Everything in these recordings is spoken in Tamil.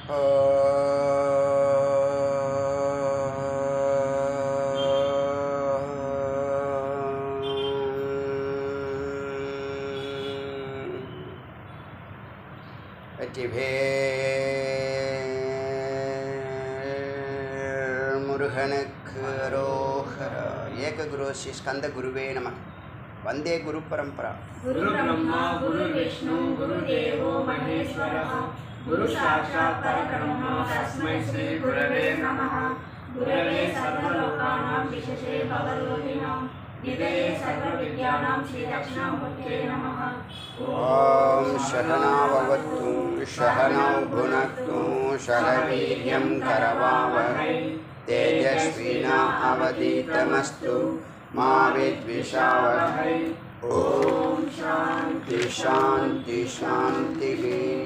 வெற்றிவேல் முருகனுக்கு ரோஹர ஏககுரு ஸ்ரீ ஸ்கந்த குருவே நம வந்தே குரு பரம்பரா गुरु ब्रह्मा गुरु विष्णु गुरुदेवो महेश्वरः गुरु साक्षात् परब्रह्म तस्मै श्री गुरवे नमः गुरवे सर्वलोकानां विशेषे भवरोगिणां निधये सर्वविद्यानां श्रीदक्षिणामूर्ते नमः ॐ शहनाववतु शहनौ भुनक्तु शहवीर्यं करवावहै तेजस्विना अवधीतमस्तु मा विद्विषावहै ॐ शान्ति शान्ति शान्तिः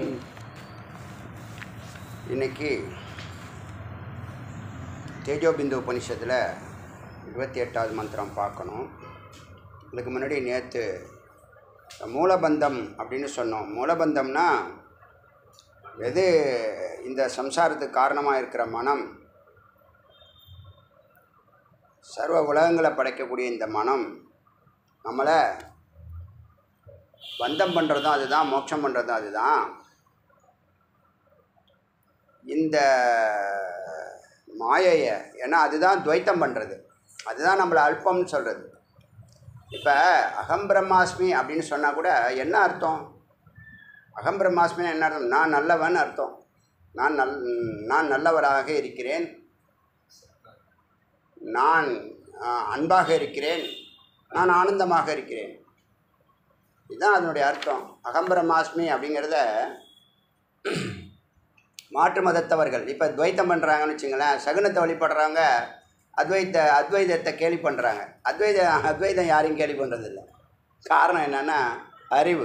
இன்னைக்கு தேஜோபிந்து உபனிஷத்தில் இருபத்தி எட்டாவது மந்திரம் பார்க்கணும் இதுக்கு முன்னாடி நேற்று மூலபந்தம் அப்படின்னு சொன்னோம் மூலபந்தம்னா எது இந்த சம்சாரத்துக்கு காரணமாக இருக்கிற மனம் சர்வ உலகங்களை படைக்கக்கூடிய இந்த மனம் நம்மளை பந்தம் பண்ணுறதும் அதுதான் மோட்சம் பண்ணுறதும் அதுதான் இந்த மாயையை ஏன்னா அதுதான் துவைத்தம் பண்ணுறது அதுதான் நம்மளை அல்பம்னு சொல்கிறது இப்போ அகம் பிரம்மாஸ்மி அப்படின்னு சொன்னால் கூட என்ன அர்த்தம் அகம் பிரம்மாஸ்மின்னு என்ன அர்த்தம் நான் நல்லவன் அர்த்தம் நான் நல் நான் நல்லவராக இருக்கிறேன் நான் ஆ, அன்பாக இருக்கிறேன் நான் ஆனந்தமாக இருக்கிறேன் இதுதான் அதனுடைய அர்த்தம் அகம் பிரம்மாஸ்மி அப்படிங்கிறத மாற்று மதத்தவர்கள் இப்போ துவைத்தம் பண்ணுறாங்கன்னு வச்சுங்களேன் சகுனத்தை வழிபடுறவங்க அத்வைத்த அத்வைதத்தை கேலி பண்ணுறாங்க அத்வைத அத்வைதம் யாரையும் கேலி பண்ணுறதில்ல காரணம் என்னென்னா அறிவு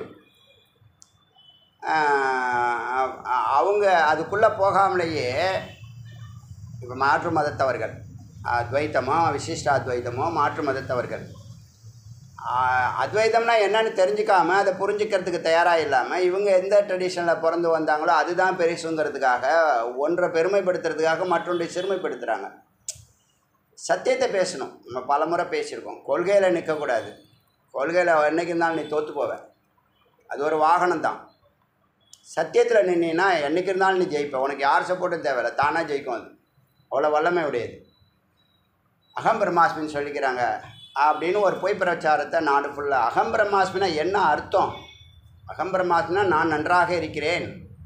ஆஹ் அவங்க அதுக்குள்ளே போகாமலேயே இப்போ மாற்று மதத்தவர்கள் அத்வைத்தமோ விசிஷ்ட அத்வைத்தமோ மாற்று மதத்தவர்கள் ஆஹ் அத்வைதம்னா என்னன்னு தெரிஞ்சுக்காம அதை புரிஞ்சுக்கிறதுக்கு தயாராக இல்லாமல் இவங்க எந்த ட்ரெடிஷனில் பிறந்து வந்தாங்களோ அதுதான் பெருசுங்கிறதுக்காக ஒன்றை பெருமைப்படுத்துறதுக்காக மற்றொன்றை சிறுமைப்படுத்துகிறாங்க சத்தியத்தை பேசணும் நம்ம பலமுறை பேசியிருக்கோம் கொள்கையில் நிற்கக்கூடாது கொள்கையில் என்னைக்கு இருந்தாலும் நீ தோற்று போவ அது ஒரு வாகனம் தான் சத்தியத்தில் நின்னா என்றைக்கு இருந்தாலும் நீ ஜெயிப்ப உனக்கு யார் சப்போர்ட்டும் தேவையில்ல தானாக ஜெயிக்கும் அது அவ்வளோ வல்லமை உடையது அகம் பிரம்மாஸ்மின்னு சொல்லிக்கிறாங்க அப்படின்னு ஒரு பொய் பிரச்சாரத்தை நாடு ஃபுல்லாக அகம் பிரம்மாஸ்மினா என்ன அர்த்தம் அகம் பிரம்மாஸ்மினா நான் நன்றாக இருக்கிறேன்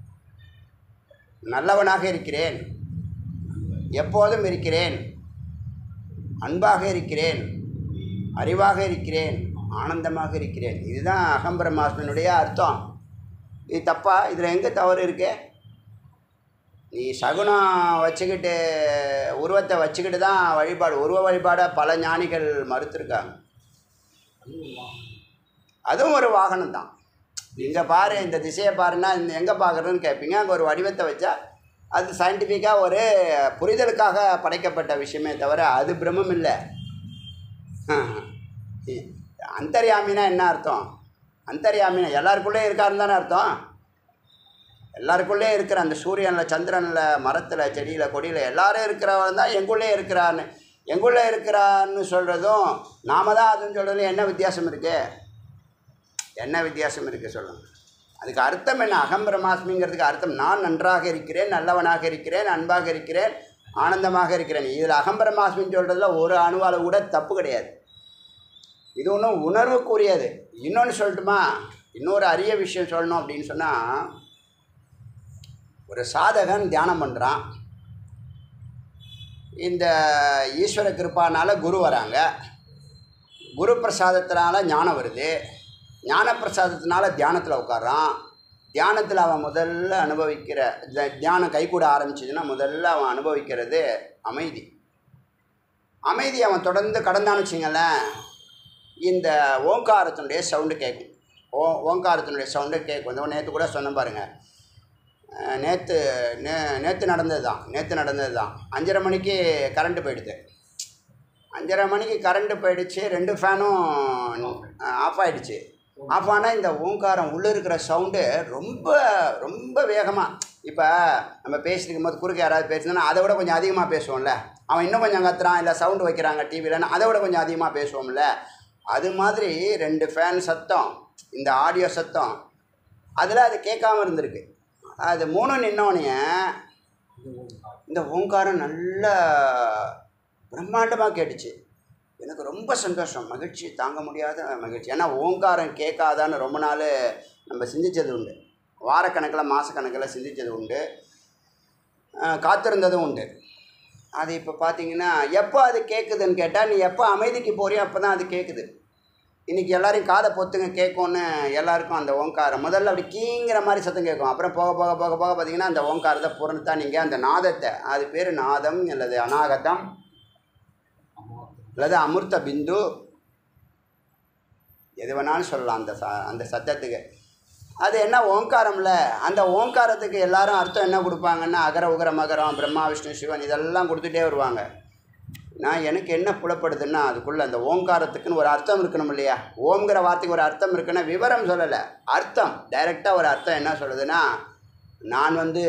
நல்லவனாக இருக்கிறேன் எப்போதும் இருக்கிறேன் அன்பாக இருக்கிறேன் அறிவாக இருக்கிறேன் ஆனந்தமாக இருக்கிறேன் இதுதான் அகம் பிரம்மாஸ்மினுடைய அர்த்தம் இது தப்பா இதில் எங்கே தவறு இருக்கு நீ சகுனம் வச்சுக்கிட்டு உருவத்தை வச்சுக்கிட்டு தான் வழிபாடு உருவ வழிபாடை பல ஞானிகள் மறுத்துருக்காங்க அதுவும் ஒரு வாகனம் தான் இங்கே பாரு இந்த திசையை பாருன்னா இந்த எங்கே பார்க்குறதுன்னு கேட்பீங்க அங்கே ஒரு வடிவத்தை வச்சா அது சயின்டிஃபிக்காக ஒரு புரிதலுக்காக படைக்கப்பட்ட விஷயமே தவிர அது பிரம்மம் இல்லை அந்தர்யாமினா என்ன அர்த்தம் அந்தர்யாமினா எல்லாருக்குள்ளே இருக்காருன்னு தானே அர்த்தம் எல்லாருக்குள்ளே இருக்கிற அந்த சூரியனில் சந்திரனில் மரத்தில் செடியில் கொடியில் எல்லாரும் இருக்கிறவன் தான் எங்குள்ளே இருக்கிறான்னு எங்குள்ளே இருக்கிறான்னு சொல்கிறதும் நாம தான் அதுன்னு சொல்கிறதுல என்ன வித்தியாசம் இருக்குது என்ன வித்தியாசம் இருக்குது சொல்லுங்கள் அதுக்கு அர்த்தம் என்ன அகம் பிரமாஸ்மிங்கிறதுக்கு அர்த்தம் நான் நன்றாக இருக்கிறேன் நல்லவனாக இருக்கிறேன் அன்பாக இருக்கிறேன் ஆனந்தமாக இருக்கிறேன் இதில் அகம் பிரமாஸ்மின்னு சொல்கிறதுல ஒரு அணுவால் கூட தப்பு கிடையாது இது ஒன்றும் உணர்வுக்குரியது இன்னொன்று சொல்லட்டுமா இன்னொரு அரிய விஷயம் சொல்லணும் அப்படின்னு சொன்னால் ஒரு சாதகன் தியானம் பண்ணுறான் இந்த ஈஸ்வர கிருப்பானால குரு வராங்க குரு பிரசாதத்தினால ஞானம் வருது ஞான பிரசாதத்தினால தியானத்தில் உட்கார்றான் தியானத்தில் அவன் முதல்ல அனுபவிக்கிற த- தியானம் கைகூட ஆரம்பிச்சதுன்னா முதல்ல அவன் அனுபவிக்கிறது அமைதி அமைதி அவன் தொடர்ந்து கடந்தான்னு வச்சுங்களேன் இந்த ஓங்காரத்தினுடைய சவுண்டு கேட்கும் ஓ ஓங்காரத்தினுடைய சவுண்டு கேட்கும் இந்த நேற்று கூட சொன்ன பாருங்கள் நேற்று நே நேற்று நடந்தது தான் நேற்று நடந்தது தான் அஞ்சரை மணிக்கு கரண்ட்டு போயிடுது அஞ்சரை மணிக்கு கரண்ட்டு போயிடுச்சு ரெண்டு ஃபேனும் ஆஃப் ஆயிடுச்சு ஆஃப் ஆனால் இந்த ஓங்காரம் உள்ளே இருக்கிற சவுண்டு ரொம்ப ரொம்ப வேகமாக இப்போ நம்ம பேசிட்டு இருக்கும்போது குறுக்க யாராவது பேசுனா அதை விட கொஞ்சம் அதிகமாக பேசுவோம்ல அவன் இன்னும் கொஞ்சம் கத்துறான் இல்லை சவுண்டு வைக்கிறாங்க டிவிலன்னு அதை விட கொஞ்சம் அதிகமாக பேசுவோம்ல அது மாதிரி ரெண்டு ஃபேன் சத்தம் இந்த ஆடியோ சத்தம் அதில் அது கேட்காம இருந்திருக்கு அது மூணும் நின்னோடனே இந்த ஓங்காரம் நல்ல பிரம்மாண்டமாக கேட்டுச்சு எனக்கு ரொம்ப சந்தோஷம் மகிழ்ச்சி தாங்க முடியாத மகிழ்ச்சி ஏன்னா ஓங்காரம் கேட்காதான்னு ரொம்ப நாள் நம்ம சிந்திச்சது உண்டு வாரக்கணக்கில் மாதக்கணக்கில் சிந்திச்சது உண்டு அஹ் காத்திருந்ததும் உண்டு அது இப்போ பார்த்தீங்கன்னா எப்போ அது கேட்குதுன்னு கேட்டால் நீ எப்போ அமைதிக்கு போறியோ அப்போ தான் அது கேட்குது இன்றைக்கி எல்லாரையும் காதை பொத்துங்க கேட்கும்னு எல்லாருக்கும் அந்த ஓங்காரம் முதல்ல அப்படி கீங்கிற மாதிரி சத்தம் கேட்கும் அப்புறம் போக போக போக போக பார்த்தீங்கன்னா அந்த ஓங்காரத்தை புறந்தா நீங்கள் அந்த நாதத்தை அது பேர் நாதம் அல்லது அநாகதம் அல்லது அமிர்த பிந்து எது வேணாலும் சொல்லலாம் அந்த ச அந்த சத்தத்துக்கு அது என்ன ஓங்காரம்ல அந்த ஓங்காரத்துக்கு எல்லாரும் அர்த்தம் என்ன கொடுப்பாங்கன்னா அகர உகர மகரம் பிரம்மா விஷ்ணு சிவன் இதெல்லாம் கொடுத்துட்டே வருவாங்க நான் எனக்கு என்ன புலப்படுதுன்னா அதுக்குள்ளே அந்த ஓங்காரத்துக்குன்னு ஒரு அர்த்தம் இருக்கணும் இல்லையா ஓம்ங்கிற வார்த்தைக்கு ஒரு அர்த்தம் இருக்குன்னா விவரம் சொல்லலை அர்த்தம் டைரெக்டாக ஒரு அர்த்தம் என்ன சொல்லுதுன்னா நான் வந்து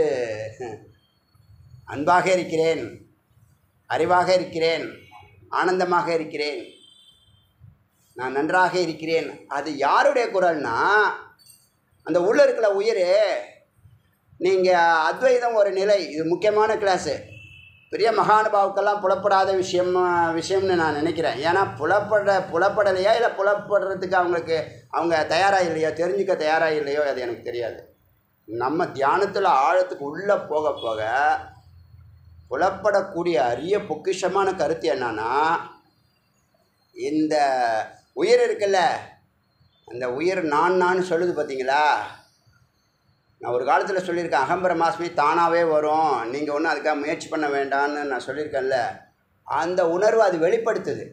அன்பாக இருக்கிறேன் அறிவாக இருக்கிறேன் ஆனந்தமாக இருக்கிறேன் நான் நன்றாக இருக்கிறேன் அது யாருடைய குரல்னா அந்த உள்ள இருக்கிற உயிர் நீங்கள் அத்வைதம் ஒரு நிலை இது முக்கியமான கிளாஸு பெரிய மகானுபாவுக்கெல்லாம் புலப்படாத விஷயம் விஷயம்னு நான் நினைக்கிறேன் ஏன்னா புலப்பட புலப்படலையா இல்லை புலப்படுறதுக்கு அவங்களுக்கு அவங்க தயாராக இல்லையோ தெரிஞ்சுக்க தயாராக இல்லையோ அது எனக்கு தெரியாது நம்ம தியானத்தில் ஆழத்துக்கு உள்ளே போக போக புலப்படக்கூடிய அரிய பொக்கிஷமான கருத்து என்னன்னா இந்த உயிர் இருக்குல்ல அந்த உயிர் நான் நான் சொல்லுது பார்த்தீங்களா நான் ஒரு காலத்தில் சொல்லியிருக்கேன் அகம்பிரமாஸ்மி தானாகவே வரும் நீங்கள் ஒன்றும் அதுக்காக முயற்சி பண்ண வேண்டாம்னு நான் சொல்லியிருக்கேன்ல அந்த உணர்வு அது வெளிப்படுத்துது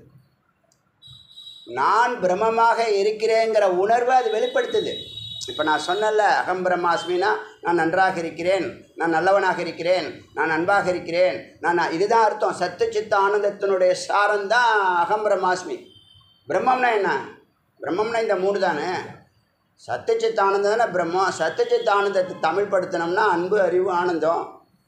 நான் பிரம்மமாக இருக்கிறேங்கிற உணர்வை அது வெளிப்படுத்துது இப்போ நான் சொன்னல அகம் பிரம்மாஸ்மினா நான் நன்றாக இருக்கிறேன் நான் நல்லவனாக இருக்கிறேன் நான் அன்பாக இருக்கிறேன் நான் இதுதான் அர்த்தம் சத்து சித்த ஆனந்தத்தினுடைய சாரம் தான் அகம் பிரம்மாஸ்மி பிரம்மம்னா என்ன பிரம்மம்னா இந்த மூணு தானே சத்தியச்சித் ஆனந்தம் தானே பிரம்மம் சத்தியச்சித் ஆனந்தத்தை தமிழ் படுத்தினோம்னா அன்பு அறிவு ஆனந்தம்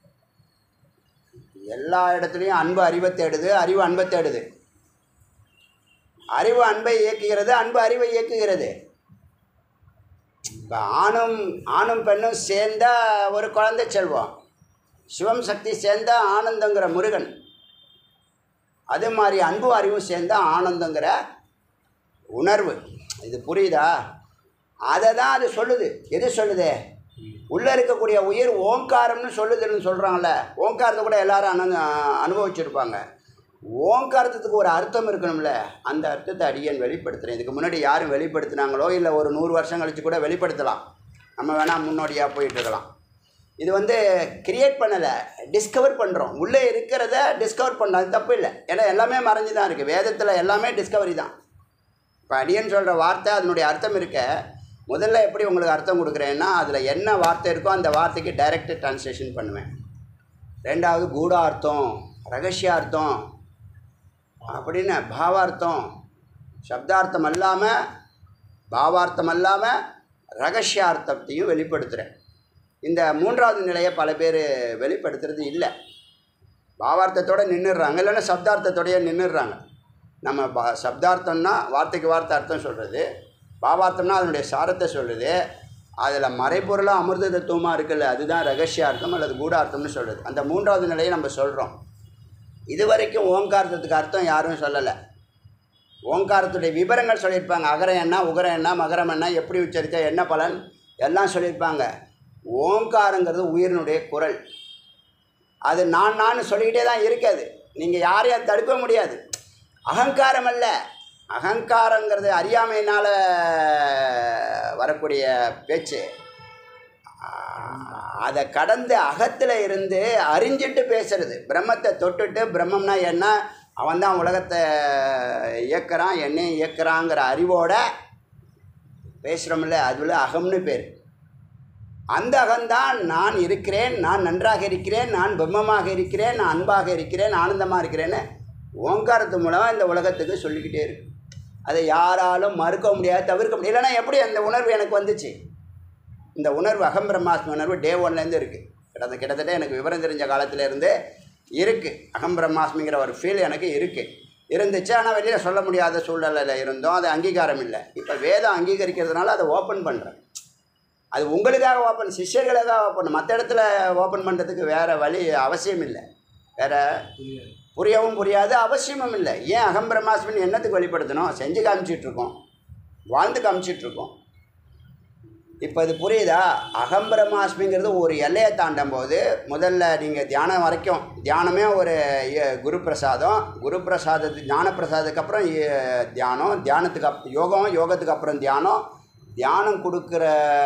எல்லா இடத்துலையும் அன்பு அறிவை தேடுது அறிவு அன்பை தேடுது அறிவு அன்பை இயக்குகிறது அன்பு அறிவை இயக்குகிறது இப்போ ஆணும் ஆணும் பெண்ணும் சேர்ந்தா ஒரு குழந்தை செல்வம் சிவம் சக்தி சேர்ந்தா ஆனந்தங்கிற முருகன் அதே மாதிரி அன்பு அறிவும் சேர்ந்தா ஆனந்தங்கிற உணர்வு இது புரியுதா அதை தான் அது சொல்லுது எது சொல்லுது உள்ளே இருக்கக்கூடிய உயிர் ஓங்காரம்னு சொல்லுதுன்னு சொல்கிறாங்கல்ல ஓங்காரத்தை கூட எல்லாரும் அனு அனுபவிச்சிருப்பாங்க ஓங்காரத்துக்கு ஒரு அர்த்தம் இருக்கணும்ல அந்த அர்த்தத்தை அடியன் வெளிப்படுத்துகிறேன் இதுக்கு முன்னாடி யாரும் வெளிப்படுத்தினாங்களோ இல்லை ஒரு நூறு வருஷம் கழித்து கூட வெளிப்படுத்தலாம் நம்ம வேணால் முன்னோடியாக போயிட்டு இருக்கலாம் இது வந்து கிரியேட் பண்ணலை டிஸ்கவர் பண்ணுறோம் உள்ளே இருக்கிறத டிஸ்கவர் பண்ண அது தப்பு இல்லை ஏன்னா எல்லாமே மறைஞ்சு தான் இருக்குது வேதத்தில் எல்லாமே டிஸ்கவரி தான் இப்போ அடியன் சொல்கிற வார்த்தை அதனுடைய அர்த்தம் இருக்க முதல்ல எப்படி உங்களுக்கு அர்த்தம் கொடுக்குறேன்னா அதில் என்ன வார்த்தை இருக்கோ அந்த வார்த்தைக்கு டைரக்ட் ட்ரான்ஸ்லேஷன் பண்ணுவேன் ரெண்டாவது கூடார்த்தம் ரகசியார்த்தம் அப்படின்னு பாவார்த்தம் சப்தார்த்தம் அல்லாமல் பாவார்த்தம் அல்லாமல் ரகசியார்த்தத்தையும் வெளிப்படுத்துகிறேன் இந்த மூன்றாவது நிலையை பல பேர் வெளிப்படுத்துறது இல்லை பாவார்த்தத்தோடு நின்றுடுறாங்க இல்லைன்னா சப்தார்த்தத்தோடய நின்றுடுறாங்க நம்ம பா சப்தார்த்தம்னா வார்த்தைக்கு வார்த்தை அர்த்தம் சொல்கிறது பாவார்த்தம்னா அதனுடைய சாரத்தை சொல்லுது அதில் மறைப்பொருளாக அமிர்த தத்துவமாக இருக்குல்ல அதுதான் ரகசியார்த்தம் அல்லது கூடார்த்தம்னு சொல்கிறது அந்த மூன்றாவது நிலையை நம்ம சொல்கிறோம் இது வரைக்கும் ஓங்காரத்துக்கு அர்த்தம் யாரும் சொல்லலை ஓங்காரத்துடைய விவரங்கள் சொல்லியிருப்பாங்க அகரம் என்ன உகரம் என்ன மகரம் என்ன எப்படி உச்சரித்தா என்ன பலன் எல்லாம் சொல்லியிருப்பாங்க ஓங்காரங்கிறது உயிரினுடைய குரல் அது நான் நான் சொல்லிக்கிட்டே தான் இருக்காது நீங்கள் யாரையும் தடுக்க முடியாது அகங்காரம் அல்ல அகங்காரங்கிறது அறியாமையினால் வரக்கூடிய பேச்சு அதை கடந்து அகத்தில் இருந்து அறிஞ்சிட்டு பேசுறது பிரம்மத்தை தொட்டுட்டு பிரம்மம்னா என்ன அவன் தான் உலகத்தை இயக்குறான் என்னையும் இயக்குறாங்கிற அறிவோட பேசுகிறோம்ல அதுல அகம்னு பேர் அந்த அகம்தான் நான் இருக்கிறேன் நான் நன்றாக இருக்கிறேன் நான் பிரம்மமாக இருக்கிறேன் நான் அன்பாக இருக்கிறேன் ஆனந்தமாக இருக்கிறேன்னு ஓங்காரத்து மூலமாக இந்த உலகத்துக்கு சொல்லிக்கிட்டே இருக்கு அதை யாராலும் மறுக்க முடியாது தவிர்க்க முடியாது இல்லைன்னா எப்படி அந்த உணர்வு எனக்கு வந்துச்சு இந்த உணர்வு அகம் பிரம்மாஸ்மி உணர்வு டே ஒன்லேருந்து இருக்குது அது கிட்டத்தட்ட எனக்கு விவரம் தெரிஞ்ச காலத்திலேருந்து இருக்குது அகம் பிரம்மாஸ்மிங்கிற ஒரு ஃபீல் எனக்கு இருக்குது இருந்துச்சு ஆனால் வெளியில் சொல்ல முடியாத சூழ்நிலையில் இருந்தோம் அது அங்கீகாரம் இல்லை இப்போ வேதம் அங்கீகரிக்கிறதுனால அதை ஓப்பன் பண்ணுறேன் அது உங்களுக்காக ஓப்பன் சிஷ்யர்களுக்காக ஓப்பன் மற்ற இடத்துல ஓப்பன் பண்ணுறதுக்கு வேறு வழி அவசியம் இல்லை வேறு புரியவும் புரியாது அவசியமும் இல்லை ஏன் அகம் பிரம்மாஸ்மின்னு என்னத்துக்கு வெளிப்படுத்தணும் செஞ்சு காமிச்சிட்டு இருக்கோம் வாழ்ந்து காமிச்சிட்டு இருக்கோம் இப்போ இது புரியுதா அகம் பிரம்மாஸ்மிங்கிறது ஒரு எல்லையை தாண்டும் போது முதல்ல நீங்கள் தியானம் வரைக்கும் தியானமே ஒரு எ- குரு பிரசாதம் குரு பிரசாதத்து ஞான பிரசாதத்துக்கு அப்புறம் எ- தியானம் தியானத்துக்கு அப் யோகம் யோகத்துக்கு அப்புறம் தியானம் தியானம் கொடுக்குற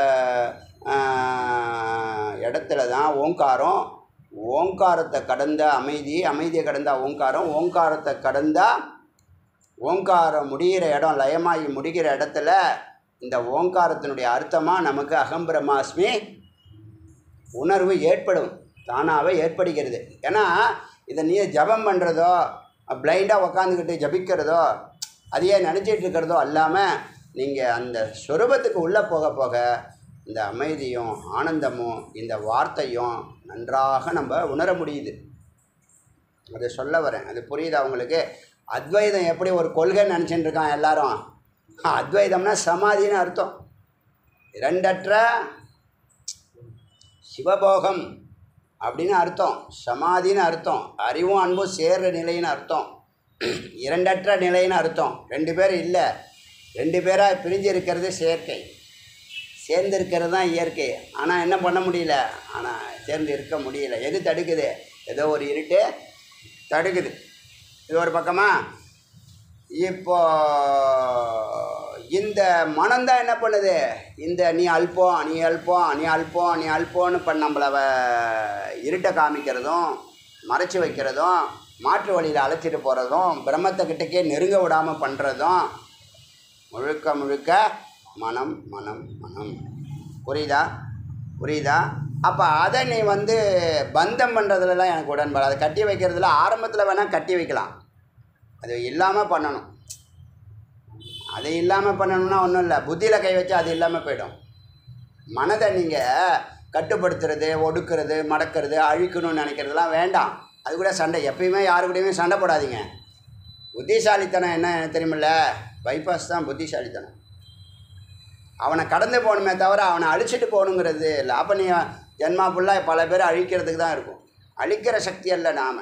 ஆஹ், இடத்துல தான் ஓங்காரம் ஓங்காரத்தை கடந்த அமைதி அமைதியை கடந்த ஓங்காரம் ஓங்காரத்தை கடந்தா ஓங்காரம் முடிகிற இடம் லயமாகி முடிகிற இடத்துல இந்த ஓங்காரத்தினுடைய அர்த்தமாக நமக்கு அகம் பிரம்மாஸ்மி உணர்வு ஏற்படும் தானாகவே ஏற்படுகிறது ஏன்னா இதை நீ ஜபம் பண்ணுறதோ பிளைண்டாக உக்காந்துக்கிட்டு ஜபிக்கிறதோ அதையே நினச்சிட்டு இருக்கிறதோ அல்லாமல் நீங்கள் அந்த ஸ்வரூபத்துக்கு உள்ளே போக போக இந்த அமைதியும் ஆனந்தமும் இந்த வார்த்தையும் நன்றாக நம்ம உணர முடியுது அதை சொல்ல வரேன் அது புரியுதா உங்களுக்கு அத்வைதம் எப்படி ஒரு கொள்கைன்னு நினச்சிட்டு இருக்கான் எல்லாரும் அத்வைதம்னா சமாதின்னு அர்த்தம் இரண்டற்ற சிவபோகம் அப்படின்னு அர்த்தம் சமாதின்னு அர்த்தம் அறிவும் அன்பும் சேர்ற நிலைன்னு அர்த்தம் இரண்டற்ற நிலைன்னு அர்த்தம் ரெண்டு பேர் இல்லை ரெண்டு பேராக பிரிஞ்சு இருக்கிறது செயற்கை சேர்ந்து இருக்கிறது தான் இயற்கை ஆனால் என்ன பண்ண முடியல ஆனால் சேர்ந்து இருக்க முடியல எது தடுக்குது ஏதோ ஒரு இருட்டு தடுக்குது இது ஒரு பக்கமா இப்போ இந்த மனம்தான் என்ன பண்ணுது இந்த நீ அல்பம் நீ அல்பம் நீ அல்பம் நீ அல்பம்னு பண்ண நம்மளை வ- இருட்டை காமிக்கிறதும் மறைச்சி வைக்கிறதும் மாற்று வழியில் அழைச்சிட்டு போகிறதும் பிரம்மத்தை கிட்டக்கே நெருங்க விடாமல் பண்ணுறதும் முழுக்க முழுக்க மனம் மனம் மனம் புரியுதா புரியுதா அப்போ அதை நீ வந்து பந்தம் பண்ணுறதுலலாம் எனக்கு உடன்பாடு அதை கட்டி வைக்கிறதுல ஆரம்பத்தில் வேணால் கட்டி வைக்கலாம் அது இல்லாமல் பண்ணணும் அது இல்லாமல் பண்ணணும்னா ஒன்றும் இல்லை புத்தியில் கை வச்சா அது இல்லாமல் போயிடும் மனதை நீங்கள் கட்டுப்படுத்துறது ஒடுக்கிறது மடக்கிறது அழிக்கணும்னு நினைக்கிறதுலாம் வேண்டாம் அது கூட சண்டை எப்பயுமே யாரு கூடயுமே சண்டை போடாதீங்க புத்திசாலித்தனம் என்ன எனக்கு தெரியுமில்ல பைபாஸ் தான் புத்திசாலித்தனம் அவனை கடந்து போகணுமே தவிர அவனை அழிச்சிட்டு போகணுங்கிறது இல்லை அப்போ நீ ஜென்மா ஃபுல்லாக பல பேர் அழிக்கிறதுக்கு தான் இருக்கும் அழிக்கிற சக்தி அல்ல நாம்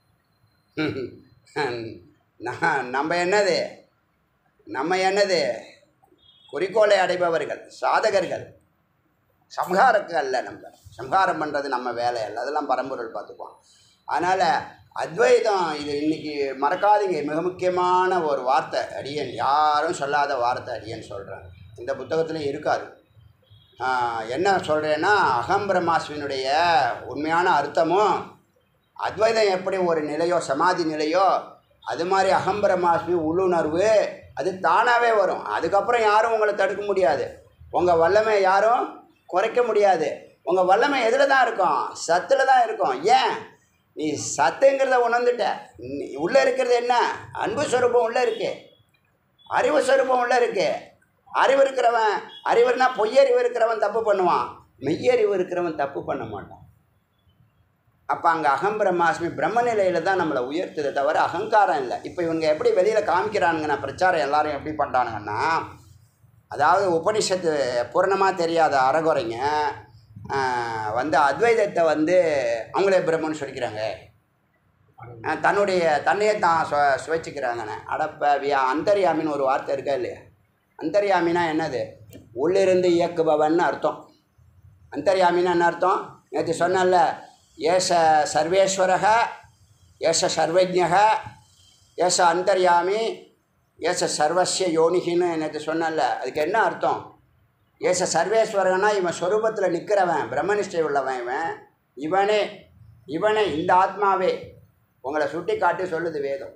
நான் நம்ம என்னது நம்ம என்னது குறிக்கோளை அடைபவர்கள் சாதகர்கள் சம்ஹாரக்கு அல்ல நம்ம சம்ஹாரம் பண்ணுறது நம்ம வேலை அல்ல அதெல்லாம் பரம்பொருள் பார்த்துக்குவோம் அதனால் அத்வைதம் இது இன்னைக்கு மறக்காதீங்க மிக முக்கியமான ஒரு வார்த்தை அடியன் யாரும் சொல்லாத வார்த்தை அடியன் சொல்கிறேன் இந்த புத்தகத்துலையும் இருக்காது ஆஹ், என்ன சொல்கிறேன்னா அகம் பிரம்மாஸ்மினுடைய உண்மையான அர்த்தமும் அத்வைதம் எப்படி ஒரு நிலையோ சமாதி நிலையோ அது மாதிரி அகம் பிரம்மாஸ்மி உள்ளுணர்வு அது தானாகவே வரும் அதுக்கப்புறம் யாரும் உங்களை தடுக்க முடியாது உங்கள் வல்லமை யாரும் குறைக்க முடியாது உங்கள் வல்லமை எதில் தான் இருக்கும் சத்தில் தான் இருக்கும் ஏன் நீ சத்துங்கிறத உணர்ந்துட்ட நீ உள்ளே இருக்கிறது என்ன அன்பு ஸ்வரூபம் உள்ளே இருக்கு அறிவு ஸ்வரூபம் உள்ளே இருக்கு அறிவு இருக்கிறவன் அறிவுனா பொய்யறிவு இருக்கிறவன் தப்பு பண்ணுவான் மெய்யறிவு இருக்கிறவன் தப்பு பண்ண மாட்டான் அப்போ அங்கே அகம் பிரம்மாஸ்மி பிரம்ம நிலையில் தான் நம்மளை உயர்த்துதே தவிர அகங்காரம் இல்லை இப்போ இவங்க எப்படி வெளியில் காமிக்கிறானுங்கன்னா பிரச்சாரம் எல்லாரும் எப்படி பண்ணுறானுங்கன்னா அதாவது உபனிஷத்து பூரணமாக தெரியாத அறகுறைங்க ஆஹ், வந்து அத்வைதத்தை வந்து அவங்களே பிரம்மன்னு சொல்லிக்கிறாங்க ஆஹ், தன்னுடைய தன்னையே தான் சுவ சுவைச்சிக்கிறாங்கண்ணே அடப்ப வியா அந்தர்யாமின்னு ஒரு வார்த்தை இருக்கா இல்லையா அந்தர்யாமினா என்னது உள்ளிருந்து இயக்குபவன் அர்த்தம் அந்தர்யாமின்னா என்ன அர்த்தம் நேற்று சொன்னல ஏஷ சர்வேஸ்வரக ஏஷ சர்வஜக ஏஷ அந்தர்யாமி ஏச சர்வஸ்ய யோனிகின்னு நேற்று சொன்னல அதுக்கு என்ன அர்த்தம் ஏச சர்வேஸ்வரகனா இவன் ஸ்வரூபத்தில் நிற்கிறவன் பிரம்மனிஷ்டை உள்ளவன் இவன் இவனே இவனே இந்த ஆத்மாவே உங்களை சுட்டி காட்டி சொல்லுது வேதம்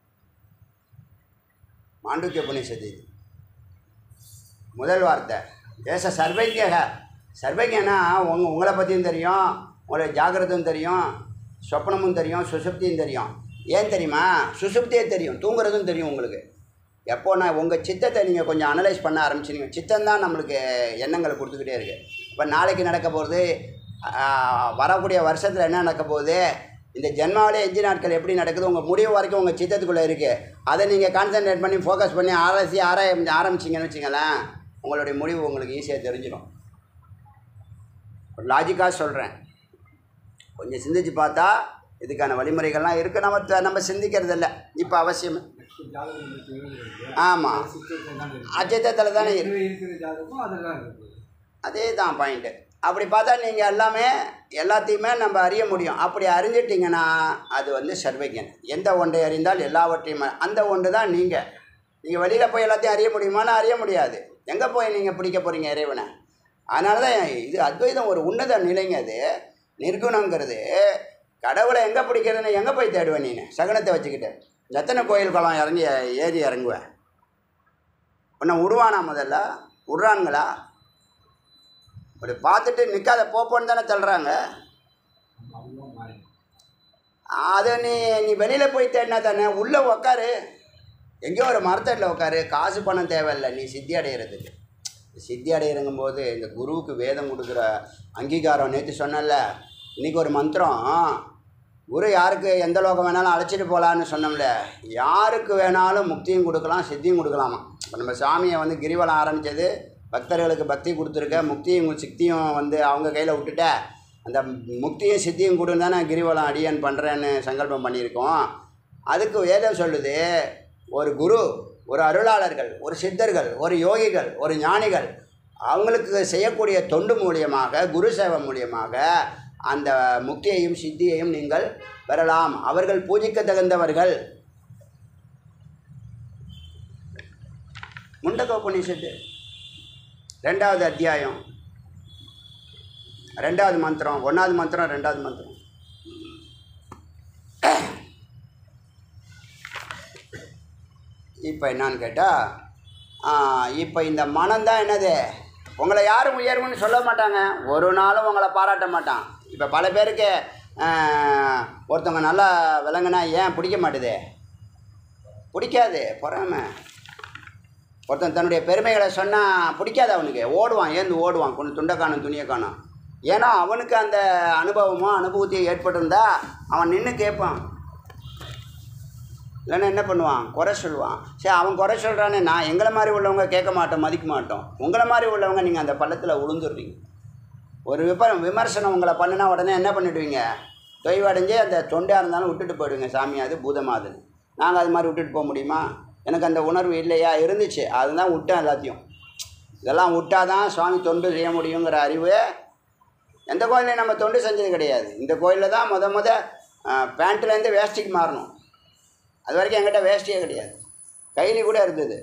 மாண்டூக்கிய உபனிஷத்து இது முதல் வார்த்தை ஏச சர்வஜக சர்வஜனா உங்க உங்களை பற்றியும் தெரியும் உங்களுடைய ஜாகிரதும் தெரியும் சொப்னமும் தெரியும் சுசுப்தியும் தெரியும் ஏன் தெரியுமா சுசுப்தியே தெரியும் தூங்குறதும் தெரியும் உங்களுக்கு எப்போ நான் உங்கள் சித்தத்தை நீங்கள் கொஞ்சம் அனலைஸ் பண்ண ஆரம்பிச்சிங்க சித்தம் தான் நம்மளுக்கு எண்ணங்களை கொடுத்துக்கிட்டே இருக்குது இப்போ நாளைக்கு நடக்க போகிறது ஆஹ், வரக்கூடிய வருஷத்தில் என்ன நடக்க போகுது இந்த ஜென்மாவிலே எஞ்சி நாட்கள் எப்படி நடக்குது உங்கள் முடிவு வரைக்கும் உங்கள் சித்தத்துக்குள்ளே இருக்குது அதை நீங்கள் கான்சென்ட்ரேட் பண்ணி ஃபோக்கஸ் பண்ணி ஆராய்ச்சி ஆராய ஆரம்பிச்சிங்கன்னு வச்சுங்களேன் உங்களுடைய முடிவு உங்களுக்கு ஈஸியாக தெரிஞ்சிடும் ஒரு லாஜிக்காக சொல்கிறேன் கொஞ்சம் சிந்திச்சு பார்த்தா இதுக்கான வழிமுறைகள்லாம் இருக்குது நம்ம த- நம்ம சிந்திக்கிறது இல்லை இப்போ அவசியம் ஆமாம் அச்சத்தத்தில் தானே இருக்கு இருக்கிற ஜாதகம் அதெல்லாம் இருக்குது அதே தான் பாயிண்ட்டு அப்படி பார்த்தா நீங்கள் எல்லாமே எல்லாத்தையுமே நம்ம அறிய முடியும் அப்படி அறிஞ்சிட்டிங்கன்னா அது வந்து சர்வஜன் எந்த ஒன்றை அறிந்தால் எல்லாவற்றையும் அ- அந்த ஒன்று தான் நீங்கள் நீங்கள் வெளியில் போய் எல்லாத்தையும் அறிய முடியுமான்னு அறிய முடியாது எங்கே போய் நீங்கள் பிடிக்க போகிறீங்க இறைவனை அதனால தான் இது அத்வைதம் ஒரு உன்னத நிலைங்க அது நிர்குணங்கிறது கடவுளை எங்கே பிடிக்கிறதுன்னு எங்கே போய் தேடுவேன் நீ சகனத்தை வச்சுக்கிட்டு எத்தனை கோயில் குளம் இறங்கி ஏறி இறங்குவேன் உன்னை விடுவானா முதல்ல விட்றானுங்களா அப்படி பார்த்துட்டு நிற்காத போப்போன்னு தானே தள்ளுறாங்க அதுவும் மாறி அதை நீ நீ வெளியில் போய் தேடினா தானே உள்ளே உக்காரு எங்கேயோ ஒரு மரத்தடியில் உட்காரு காசு பணம் தேவையில்லை நீ சித்தி அடையிறதுக்கு சித்தி அடையிறங்கும் போது இந்த குருவுக்கு வேதம் கொடுக்குற அங்கீகாரம் நேற்று சொன்னல இன்னைக்கு ஒரு மந்திரம் குரு யாருக்கு எந்த லோகம் வேணாலும் அழைச்சிட்டு போகலான்னு சொன்னோம்ல யாருக்கு வேணாலும் முக்தியும் கொடுக்கலாம் சித்தியும் கொடுக்கலாமா இப்போ நம்ம சாமியை வந்து கிரிவலம் ஆரம்பித்தது பக்தர்களுக்கு பக்தி கொடுத்துருக்க முக்தியும் சித்தியும் வந்து அவங்க கையில் விட்டுட்ட அந்த முக்தியும் சித்தியும் கொடுன்னு தானே கிரிவலம் அடியன் பண்ணுறேன்னு சங்கல்பம் பண்ணியிருக்கோம் அதுக்கு வேதம் சொல்லுது ஒரு குரு ஒரு அருளாளர்கள் ஒரு சித்தர்கள் ஒரு யோகிகள் ஒரு ஞானிகள் அவங்களுக்கு செய்யக்கூடிய தொண்டு மூலியமாக குரு சேவை மூலியமாக அந்த முக்தியையும் சித்தியையும் நீங்கள் பெறலாம் அவர்கள் பூஜிக்க தகுந்தவர்கள் முண்டக உபநிஷத்து ரெண்டாவது அத்தியாயம் ரெண்டாவது மந்திரம் ஒன்றாவது மந்திரம் ரெண்டாவது மந்திரம் இப்போ என்னன்னு கேட்டால் இப்போ இந்த மனம்தான் என்னது உங்களை யாரும் உயர்வுன்னு சொல்ல மாட்டாங்க ஒரு நாளும் உங்களை பாராட்ட மாட்டான் இப்போ பல பேருக்கு ஆஹ், ஒருத்தவங்க நல்லா விளங்குனா ஏன் பிடிக்க மாட்டுது பிடிக்காது பொறாமை ஒருத்தன் தன்னுடைய பெருமைகளை சொன்னால் பிடிக்காது அவனுக்கு ஓடுவான் ஏந்து ஓடுவான் கொண்டு துண்டை காணும் துணியை காணும் ஏன்னா அவனுக்கு அந்த அனுபவமோ அனுபவத்தையோ ஏற்பட்டிருந்தா அவன் நின்று கேட்பான் இல்லைன்னா என்ன பண்ணுவான் குறை சொல்லுவான் சரி அவன் குறை சொல்கிறானே நான் எங்களை மாதிரி உள்ளவங்க கேட்க மாட்டோம் மதிக்க மாட்டோம் உங்களை மாதிரி உள்ளவங்க நீங்கள் அந்த பள்ளத்தில் விழுந்துடுறீங்க ஒரு விப விமர்சனம் உங்களை பண்ணுனா உடனே என்ன பண்ணிடுவீங்க தொய்வடைஞ்சு அந்த தொண்டையாக இருந்தாலும் விட்டுட்டு போயிடுவீங்க சாமி அது பூதமாதுன்னு நாங்கள் அது மாதிரி விட்டுட்டு போக முடியுமா எனக்கு அந்த உணர்வு இல்லையா இருந்துச்சு அதுதான் விட்டேன் எல்லாத்தையும் இதெல்லாம் விட்டால் தான் சுவாமி தொண்டு செய்ய முடியுங்கிற அறிவு எந்த கோயிலையும் நம்ம தொண்டு செஞ்சது கிடையாது இந்த கோயிலில் தான் முத முத பேண்ட்லேருந்து வேஷ்டிக்கு மாறணும் அது வரைக்கும் என்கிட்ட வேஷ்டியே கிடையாது கைலி கூட இருந்தது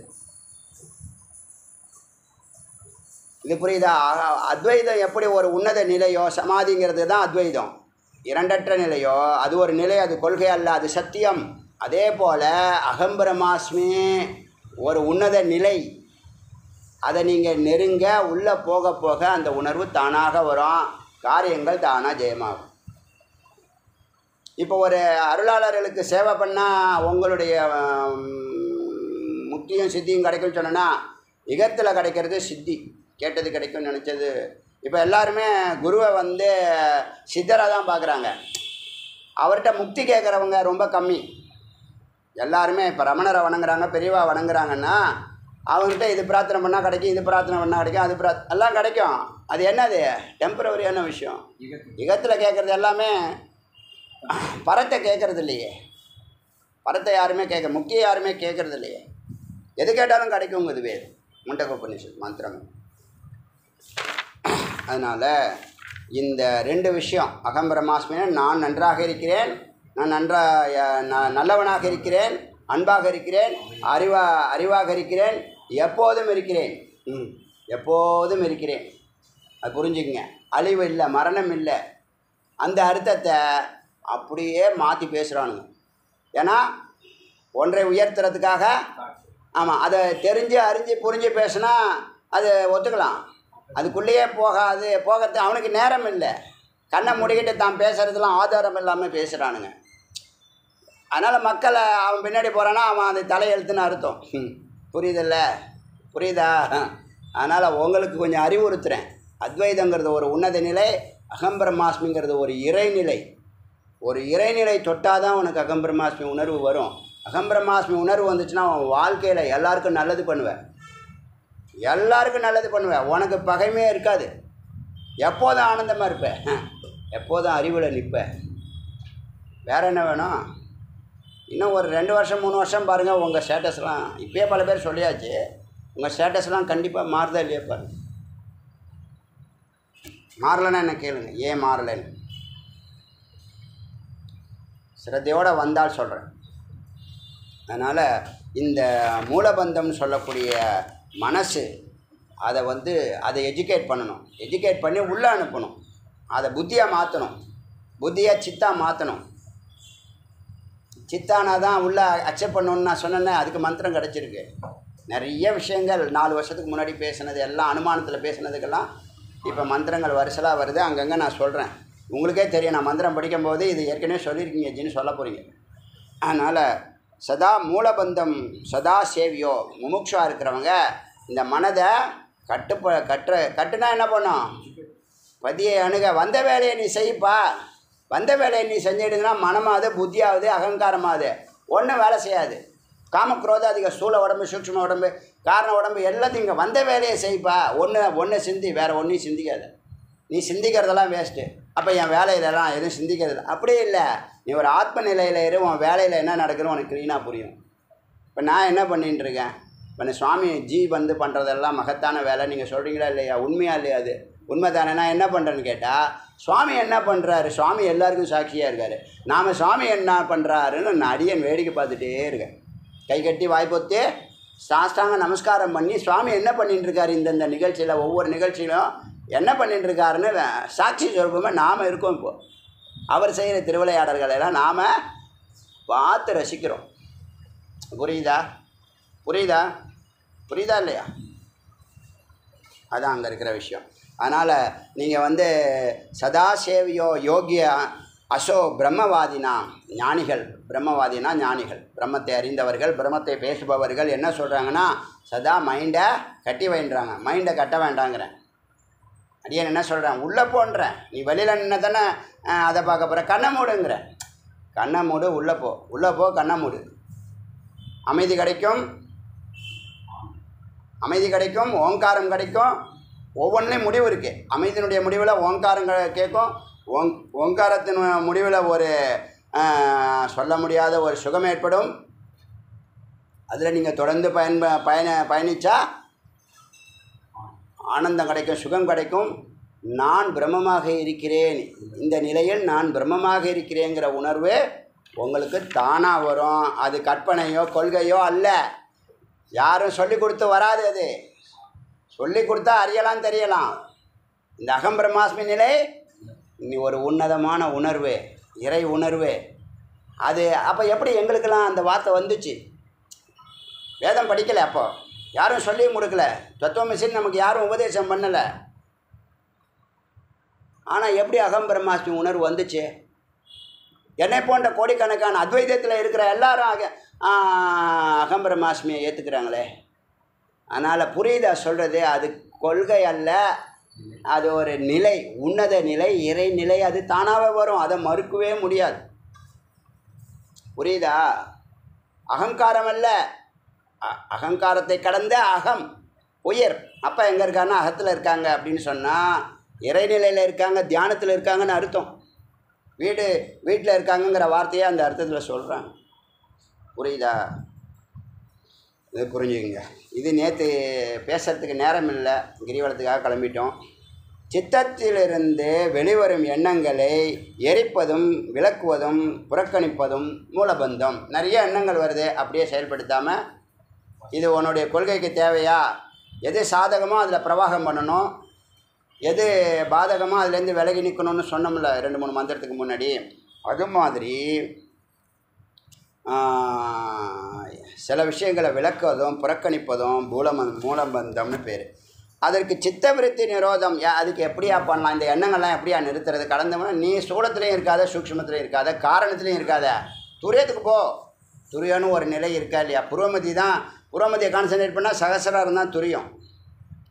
இது புரியுதா அ- அத்வைதம் எப்படி ஒரு உன்னத நிலையோ சமாதிங்கிறது தான் அத்வைதம் இரண்டற்ற நிலையோ அது ஒரு நிலை அது கொள்கை அல்ல அது சத்தியம் அதே போல் அகம்பிரமாஸ்மி ஒரு உன்னத நிலை அதை நீங்கள் நெருங்க உள்ளே போக போக அந்த உணர்வு தானாக வரும் காரியங்கள் தானாக ஜெயமாகும் இப்போ ஒரு அருளாளர்களுக்கு சேவை பண்ணால் உங்களுடைய ஆம், முக்தியும் சித்தியும் கிடைக்கும்னு சொன்னேன்னா இகத்தில் கிடைக்கிறது சித்தி கேட்டது கிடைக்கும்னு நினச்சது இப்போ எல்லாருமே குருவை வந்து சித்தராக தான் பார்க்குறாங்க அவர்கிட்ட முக்தி கேட்குறவங்க ரொம்ப கம்மி எல்லாருமே இப்போ ரமணரை வணங்குறாங்க பெரியவா வணங்குறாங்கன்னா அவங்ககிட்ட இது பிரார்த்தனை பண்ணால் கிடைக்கும் இது பிரார்த்தனை பண்ணால் கிடைக்கும் அது பிரார்த் எல்லாம் கிடைக்கும் அது என்னது டெம்பரவரியான விஷயம் இகத்து யுகத்தில் கேட்குறது எல்லாமே பரத்தை கேட்குறது இல்லையே பரத்தை யாருமே கேட்க முக்கிய யாருமே கேட்குறது இல்லையே எது கேட்டாலும் கிடைக்கும் இதுவே முண்டகோபனிஷத் மந்திரம் அதனால் இந்த ரெண்டு விஷயம் அகம் பிரம்மாஸ்மின நான் நன்றாக இருக்கிறேன் நான் நன்றா நான் நல்லவனாக இருக்கிறேன் அன்பாக இருக்கிறேன் அறிவா அறிவாக இருக்கிறேன் எப்போதும் இருக்கிறேன் ம் எப்போதும் இருக்கிறேன் அது புரிஞ்சுக்குங்க அழிவு இல்லை மரணம் இல்லை அந்த அர்த்தத்தை அப்படியே மாற்றி பேசுகிறானுங்க ஏன்னா ஒன்றை உயர்த்துறதுக்காக ஆமாம் அதை தெரிஞ்சு அறிஞ்சு புரிஞ்சு பேசுனா அது ஒத்துக்கலாம் அதுக்குள்ளேயே போகாது போகிறது அவனுக்கு நேரம் இல்லை கண்ணை மூடிக்கிட்டு தான் பேசுகிறதுலாம் ஆதாரம் இல்லாமல் பேசுகிறானுங்க அதனால் மக்களை அவன் பின்னாடி போகிறான்னா அவன் அந்த தலையெழுத்துன்னு அர்த்தம் ம், புரியுதில்ல புரியுதா அதனால் உங்களுக்கு கொஞ்சம் அறிவுறுத்துறேன் அத்வைதங்கிறது ஒரு உன்னத நிலை அகம்பிரமாஸ்மிங்கிறது ஒரு இறைநிலை ஒரு இறைநிலை தொட்டால் தான் உனக்கு அகம்பிரமாஸ்மி உணர்வு வரும் அகம்பிரமாஸ்மி உணர்வு வந்துச்சுன்னா உன் வாழ்க்கையில் எல்லாருக்கும் நல்லது பண்ணுவேன் எல்லாருக்கும் நல்லது பண்ணுவேன் உனக்கு பகைமே இருக்காது எப்போதும் ஆனந்தமாக இருப்ப எப்போதும் அறிவில் நிற்ப வேற என்ன வேணும் இன்னும் ஒரு ரெண்டு வருஷம் மூணு வருஷம் பாருங்கள் உங்கள் ஸ்டேட்டஸ்லாம் இப்பயே பல பேர் சொல்லியாச்சு உங்கள் ஸ்டேட்டஸ்லாம் கண்டிப்பாக மாறுதா இல்லையா பாருங்க மாறலைன்னா என்ன கேளுங்க ஏன் மாறலைன்னு சிரத்தையோடு வந்தால் சொல்கிறேன் அதனால் இந்த மூலபந்தம்னு சொல்லக்கூடிய மனசு அதை வந்து அதை எஜுகேட் பண்ணணும் எஜுகேட் பண்ணி உள்ளே அனுப்பணும் அதை புத்தியாக மாற்றணும் புத்தியாக சித்தா மாற்றணும் சித்தானா தான் உள்ளே அக்செப்ட் பண்ணணும்னு நான் சொன்னேன்னே அதுக்கு மந்திரம் கிடச்சிருக்கு நிறைய விஷயங்கள் நாலு வருஷத்துக்கு முன்னாடி பேசினது எல்லாம் அனுமானத்தில் பேசினதுக்கெல்லாம் இப்போ மந்திரங்கள் வரிசலாக வருது அங்கங்கே நான் சொல்கிறேன் உங்களுக்கே தெரியும் நான் மந்திரம் படிக்கும்போது இது ஏற்கனவே சொல்லியிருக்கீங்க ஜின்னு சொல்ல போகிறீங்க அதனால் சதா மூலபந்தம் சதா சேவியோ முமுட்சா இருக்கிறவங்க இந்த மனதை கட்டுப்ப கட்டுற கட்டுனா என்ன பண்ணும் பதியை அணுக வந்த வேலையை நீ செய்ப்பா வந்த வேலையை நீ செஞ்சிடுதுன்னா மனமாவது புத்தியாவது அகங்காரமாவது ஒன்றும் வேலை செய்யாது காமக்ரோதாதிக ஸ்தூல உடம்பு சூக்ஷ்ம உடம்பு காரண உடம்பு எல்லாத்தையும் இங்கே வந்த வேலையை செய்ப்பா ஒன்று ஒன்று சிந்தி வேறு ஒன்றையும் சிந்திக்காத நீ சிந்திக்கிறதெல்லாம் வேஸ்ட்டு அப்போ என் வேலையிலலாம் எதுவும் சிந்திக்கிறது இல்லை அப்படியே இல்லை நீ ஒரு ஆத்ம நிலையில் இரு உன் வேலையில் என்ன நடக்குதுன்னு உனக்கு க்ளீனாக புரியும் இப்போ நான் என்ன பண்ணிட்டு இருக்கேன் இப்போ நான் சுவாமி ஜி வந்து பண்ணுறதெல்லாம் மகத்தான வேலை நீங்கள் சொல்கிறீங்களா இல்லையா உண்மையா இல்லையா அது உண்மை தானே நான் என்ன பண்ணுறேன்னு கேட்டால் சுவாமி என்ன பண்ணுறாரு சுவாமி எல்லாருக்கும் சாட்சியாக இருக்கார் நாம் சுவாமி என்ன பண்ணுறாருன்னு நான் அடியன் வேடிக்கை பார்த்துட்டே இருக்கேன் கை கட்டி வாய்ப்பொத்து சாஷ்டாங்க நமஸ்காரம் பண்ணி சுவாமி என்ன பண்ணிட்டு இருக்காரு இந்தந்த நிகழ்ச்சியில் ஒவ்வொரு நிகழ்ச்சியிலும் என்ன பண்ணிட்டு இருக்காருன்னு சாட்சி சொல்பமே நாம் இருக்கோம் இப்போ அவர் செய்கிற திருவிளையாடல்களை எல்லாம் நாம் பார்த்து ரசிக்கிறோம் புரியுதா புரியுதா புரியுதா இல்லையா அதான் அங்கே இருக்கிற விஷயம் அதனால் நீங்கள் வந்து சதாசேவியோ யோகிய அசோ பிரம்மவாதினா ஞானிகள் பிரம்மவாதினா ஞானிகள் பிரம்மத்தை அறிந்தவர்கள் பிரம்மத்தை பேசுபவர்கள் என்ன சொல்கிறாங்கன்னா சதா மைண்டை கட்டி வைன்றாங்க மைண்டை கட்ட வேண்டாங்கிறேன் அடியன் என்ன சொல்கிறேன் உள்ளே போன்றேன் நீ வெளியில் நின்று தானே அஹ், அதை பார்க்க போகிற கண்ணை மூடுங்கிறேன் கண்ணை மூடு உள்ளே போ உள்ளே போ கண்ணை மூடு அமைதி கிடைக்கும் அமைதி கிடைக்கும் ஓங்காரம் கிடைக்கும் ஒவ்வொன்றிலையும் முடிவு இருக்குது அமைதியினுடைய முடிவில் ஓங்காரம் கே- கேட்கும் ஓங் ஓங்காரத்தின் முடிவில் ஒரு ஆஹ், சொல்ல முடியாத ஒரு சுகம் ஏற்படும் அதில் நீங்கள் தொடர்ந்து பயன்ப பயண பயணித்தா ஆனந்தம் கிடைக்கும் சுகம் கிடைக்கும் நான் பிரம்மமாக இருக்கிறேன் இந்த நிலையில் நான் பிரம்மமாக இருக்கிறேங்கிற உணர்வு உங்களுக்கு தானாக வரும் அது கற்பனையோ கொள்கையோ அல்ல யாரும் சொல்லி கொடுத்து வராது அது சொல்லி கொடுத்தா அறியலாம் தெரியலாம் இந்த அகம் பிரம்மாஸ்மி நிலை நீ ஒரு உன்னதமான உணர்வு இறை உணர்வு அது அப்போ எப்படி எங்களுக்கெல்லாம் அந்த வார்த்தை வந்துச்சு வேதம் படிக்கலை அப்போ யாரும் சொல்லியும் கொடுக்கல தத்துவமிசின்னு நமக்கு யாரும் உபதேசம் பண்ணலை ஆனால் எப்படி அகம் பிரம்மாஸ்மி உணர்வு வந்துச்சு என்னை போன்ற கோடிக்கணக்கான அத்வைதத்தில் இருக்கிற எல்லாரும் அக ஆ, அகம் பிரம்மாஸ்மியை ஏற்றுக்கிறாங்களே அதனால் புரியுதா சொல்கிறது அது கொள்கை அல்ல அது ஒரு நிலை உன்னத நிலை இறைநிலை அது தானாகவே வரும் அதை மறுக்கவே முடியாது புரியுதா அகங்காரம் அல்ல அ- அகங்காரத்தை கடந்த அகம் உயர் அப்போ எங்கே இருக்காங்கன்னா அகத்தில் இருக்காங்க அப்படின்னு சொன்னால் இறைநிலையில் இருக்காங்க தியானத்தில் இருக்காங்கன்னு அர்த்தம் வீடு வீட்டில் இருக்காங்கங்கிற வார்த்தையை அந்த அர்த்தத்தில் சொல்கிறாங்க புரியுதா இது புரிஞ்சுக்குங்க இது நேற்று பேசுகிறதுக்கு நேரம் இல்லை கிரிவலத்துக்காக கிளம்பிட்டோம் சித்தத்திலிருந்து வெளிவரும் எண்ணங்களை எரிப்பதும் விளக்குவதும் புறக்கணிப்பதும் மூலபந்தம் நிறைய எண்ணங்கள் வருது அப்படியே செயல்படுத்தாமல் இது உன்னுடைய கொள்கைக்கு தேவையா எது சாதகமோ அதில் பிரவாகம் பண்ணணும் எது பாதகமோ அதுலேருந்து விலகி நிற்கணும்னு சொன்னோம்ல ரெண்டு மூணு மந்திரத்துக்கு முன்னாடி அது மாதிரி ஆஹ், சில விஷயங்களை விளக்குவதும் புறக்கணிப்பதும் மூலம மூலபந்தம்னு பேர் அதற்கு சித்தவிருத்தி நிரோதம் யா- அதுக்கு எப்படியா பண்ணலாம் இந்த எண்ணங்கள்லாம் எப்படியா நிறுத்துறது கடந்தோம்னா நீ சூடத்துலேயும் இருக்காத சூக்ஷ்மத்துலேயும் இருக்காத காரணத்துலேயும் இருக்காத துரியத்துக்கு போ துரியம்னு ஒரு நிலை இருக்கா இல்லையா புருவமதி தான் புருவமதியை கான்சன்ட்ரேட் பண்ணால் சகசிரம் தான் துரியம்